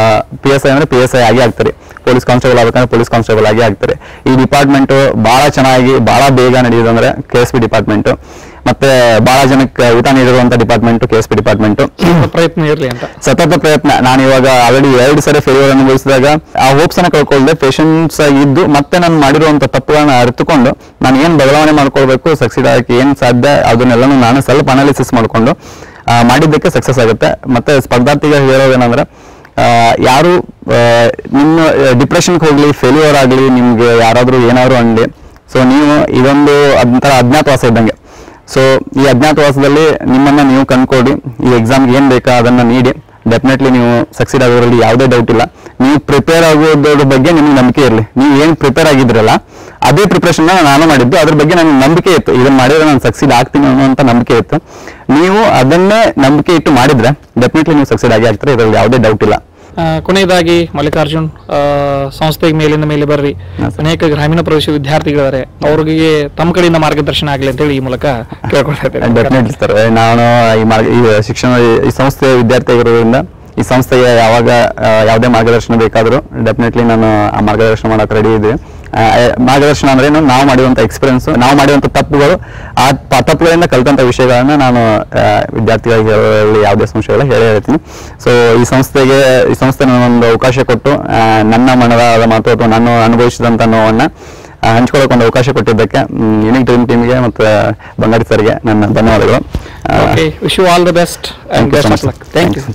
ಪಿ ಎಸ್ ಐ ಅಂದ್ರೆ ಪಿ ಎಸ್ ಐ ಆಗಿ ಆಗ್ತಾರೆ ಪೊಲೀಸ್ ಕಾನ್ಸ್ಟೇಬಲ್ ಆಗ್ಬೇಕಂದ್ರೆ ಪೊಲೀಸ್ ಕಾನ್ಸ್ಟೇಬಲ್ ಆಗಿ ಆಗ್ತಾರೆ ಈ ಡಿಪಾರ್ಟ್ಮೆಂಟ್ ಬಹಳ ಚೆನ್ನಾಗಿ ಬಹಳ ಬೇಗ ನಡೆಯೋದಂದ್ರೆ ಕೆ ಎಸ್ ಪಿ ಡಿಪಾರ್ಟ್ಮೆಂಟ್ ಮತ್ತೆ ಬಹಳ ಜನಕ್ಕೆ ಊಟ ನೀಡಿರುವಂತ department K S P department ಪ್ರಯತ್ನ ಇರಲಿ ಅಂತ ಸತತ ಪ್ರಯತ್ನ ನಾನು ಇವಾಗ ಆಲ್ರೆಡಿ ಎರಡು ಸರಿ ಫೇಲ್ಯೂರ್ ಅನುಭವಿಸಿದಾಗ ಆ ಹೋಪ್ಸ್ ಅನ್ನ ಕಳ್ಕೊಳ್ಳದೆ ಪೇಷನ್ಸ್ ಇದ್ದು ಮತ್ತೆ ನಾನು ಮಾಡಿರುವಂತ ತಪ್ಪುಗಳನ್ನ ಅರಿತುಕೊಂಡು ನಾನು ಏನ್ ಬದಲಾವಣೆ ಮಾಡ್ಕೊಳ್ಬೇಕು ಸಕ್ಸೀಡ್ ಆಗಕ್ಕೆ ಏನ್ ಸಾಧ್ಯ ಅದನ್ನೆಲ್ಲನೂ ನಾನು ಸ್ವಲ್ಪ ಅನಾಲಿಸಿಸ್ ಮಾಡ್ಕೊಂಡು ಆ, ಮಾಡಿದ್ದಕ್ಕೆ ಸಕ್ಸಸ್ ಆಗುತ್ತೆ ಮತ್ತೆ ಸ್ಪರ್ಧಾರ್ಥಿಗಳು ಹೇಳೋದೇನಂದ್ರೆ ಆ, ಯಾರು ಆ, ನಿಮ್ಮ ಡಿಪ್ರೆಷನ್ಗೆ ಹೋಗ್ಲಿ ಫೇಲ್ಯೂರ್ ಆಗಲಿ ನಿಮ್ಗೆ ಯಾರಾದ್ರೂ ಏನಾದ್ರು ಅನ್ಲಿ ಸೊ ನೀವು ಇದೊಂದು ಒಂಥರ ಅಜ್ಞಾತವಾಸ ಇದ್ದಂಗೆ ಸೊ ಈ ಅಜ್ಞಾತವಾಸದಲ್ಲಿ ನಿಮ್ಮನ್ನ ನೀವು ಕಂಡ್ಕೊಡಿ ಈ ಎಕ್ಸಾಮ್ಗೆ ಏನ್ ಬೇಕಾ ಅದನ್ನ ನೀಡಿ ಡೆಫಿನೆಟ್ಲಿ ನೀವು ಸಕ್ಸೀಡ್ ಆಗೋದ್ರಲ್ಲಿ ಯಾವುದೇ ಡೌಟ್ ಇಲ್ಲ ನೀವು ಪ್ರಿಪೇರ್ ಆಗೋದ್ರ ಬಗ್ಗೆ ನಿಮ್ಗೆ ನಂಬಿಕೆ ಇರಲಿ ನೀವು ಏನ್ ಪ್ರಿಪೇರ್ ಆಗಿದ್ರಲ್ಲ ಅದೇ ಪ್ರಿಪ್ರೇಷನ್ ನಾನು ಮಾಡಿದ್ದು ಅದ್ರ ಬಗ್ಗೆ ನನಗೆ ನಂಬಿಕೆ ಇತ್ತು ಇದನ್ನ ಮಾಡಿದ್ರೆ ನಾನು ಸಕ್ಸೀಡ್ ಆಗ್ತೀನಿ ಅನ್ನುವಂತ ನಂಬಿಕೆ ಇತ್ತು ನೀವು ಅದನ್ನೇ ನಂಬಿಕೆ ಇಟ್ಟು ಮಾಡಿದ್ರೆ ಡೆಫಿನೆಟ್ಲಿ ನೀವು ಸಕ್ಸೀಡ್ ಆಗಿ ಆಗ್ತಾರೆ ಇದರಲ್ಲಿ ಯಾವುದೇ ಡೌಟ್ ಇಲ್ಲ ಆ, ಕೊನೆಯದಾಗಿ ಮಲ್ಲಿಕಾರ್ಜುನ್ ಆ, ಸಂಸ್ಥೆಗೆ ಮೇಲಿಂದ ಮೇಲೆ ಬರ್ರಿ ಹಾಂ ಸರ್. ಅನೇಕ ಗ್ರಾಮೀಣ ಪ್ರದೇಶ ವಿದ್ಯಾರ್ಥಿಗಳಿದ್ದಾರೆ ಅವ್ರಿಗೆ ತಮ್ಮ ಕಡೆಯಿಂದ ಮಾರ್ಗದರ್ಶನ ಆಗಲಿ ಅಂತೇಳಿ ಈ ಮೂಲಕ ಕೇಳ್ಕೊಳ್ತಾ ಇದ್ದೇನೆ ಡೆಫಿನೆಟ್ಲಿ ಸರ್ ನಾನು ಈ ಮಾರ್ಗ ಈ ಶಿಕ್ಷಣ ಈ ಸಂಸ್ಥೆಯ ವಿದ್ಯಾರ್ಥಿ ಆಗಿರೋದ್ರಿಂದ ಈ ಸಂಸ್ಥೆಗೆ ಯಾವಾಗ ಆ, ಯಾವುದೇ ಮಾರ್ಗದರ್ಶನ ಬೇಕಾದರೂ ಡೆಫಿನೆಟ್ಲಿ ನಾನು ಆ ಮಾರ್ಗದರ್ಶನ ಮಾಡಕ್ಕೆ ರೆಡಿ ಇದ್ದೆ ಆ, ಮಾರ್ಗದರ್ಶನ ಅಂದ್ರೆ ಏನು ನಾವು ಮಾಡಿರುವಂಥ ಎಕ್ಸ್ಪೀರಿಯನ್ಸ್ ನಾವು ಮಾಡಿರುವಂಥ ತಪ್ಪುಗಳು ಆ ಪ- ತಪ್ಪುಗಳಿಂದ ಕಲಿತಂಥ ವಿಷಯಗಳನ್ನ ನಾನು ಆ, ವಿದ್ಯಾರ್ಥಿಗಳಿಗೆ ಹೇಳೋದ್ರಲ್ಲಿ ಯಾವುದೇ ಸಂಶಯ ಇಲ್ಲ ಹೇಳೇ ಹೇಳ್ತೀನಿ ಸೊ ಈ ಸಂಸ್ಥೆಗೆ ಈ ಸಂಸ್ಥೆ ನನಗೊಂದು ಅವಕಾಶ ಕೊಟ್ಟು ಆ, ನನ್ನ ಮನದಾದ ಮಾತು ಅಥವಾ ನಾನು ಅನುಭವಿಸಿದಂಥ ನೋವನ್ನ ಆ, ಹಂಚ್ಕೊಳ್ಳೋಕೆ ಒಂದು ಅವಕಾಶ ಕೊಟ್ಟಿದ್ದಕ್ಕೆ ಯೂನಿಕ್ ಡ್ರೀಮ್ ಟೀಮ್ಗೆ ಮತ್ತು ಬಂಗಾರಿ ಸರ್ಗೆ ನನ್ನ ಧನ್ಯವಾದಗಳು okay wish you all the best and best of luck thank you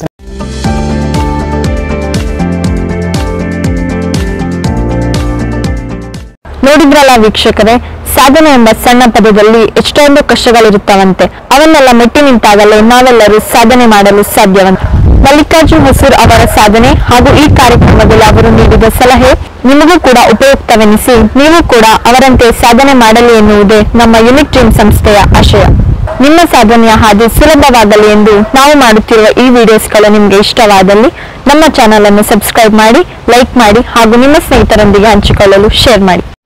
ನೋಡಿದ್ರಲ್ಲ ವೀಕ್ಷಕರೇ ಸಾಧನೆ ಎಂಬ ಸಣ್ಣ ಪದದಲ್ಲಿ ಎಷ್ಟೊಂದು ಕಷ್ಟಗಳಿರುತ್ತವಂತೆ ಅವನ್ನೆಲ್ಲ ಮೆಟ್ಟಿ ನಿಂತಾಗಲೇ ನಾವೆಲ್ಲರೂ ಸಾಧನೆ ಮಾಡಲು ಸಾಧ್ಯವಂತೆ ಮಲ್ಲಿಕಾರ್ಜುನ್ ಹೊಸೂರ್ ಅವರ ಸಾಧನೆ ಹಾಗೂ ಈ ಕಾರ್ಯಕ್ರಮದಲ್ಲಿ ಅವರು ನೀಡಿದ ಸಲಹೆ ನಿಮಗೂ ಕೂಡ ಉಪಯುಕ್ತವೆನಿಸಿ ನೀವು ಕೂಡ ಅವರಂತೆ ಸಾಧನೆ ಮಾಡಲಿ ಎನ್ನುವುದೇ ನಮ್ಮ ಯುನಿಕ್ ಡ್ರೀಮ್ ಸಂಸ್ಥೆಯ ಆಶಯ ನಿಮ್ಮ ಸಾಧನೆಯ ಹಾದಿ ಸುಲಭವಾಗಲಿ ಎಂದು ನಾವು ಮಾಡುತ್ತಿರುವ ಈ ವಿಡಿಯೋಸ್ಗಳು ನಿಮಗೆ ಇಷ್ಟವಾದಲ್ಲಿ ನಮ್ಮ ಚಾನಲ್ ಅನ್ನು ಸಬ್ಸ್ಕ್ರೈಬ್ ಮಾಡಿ ಲೈಕ್ ಮಾಡಿ ಹಾಗೂ ನಿಮ್ಮ ಸ್ನೇಹಿತರೊಂದಿಗೆ ಹಂಚಿಕೊಳ್ಳಲು ಶೇರ್ ಮಾಡಿ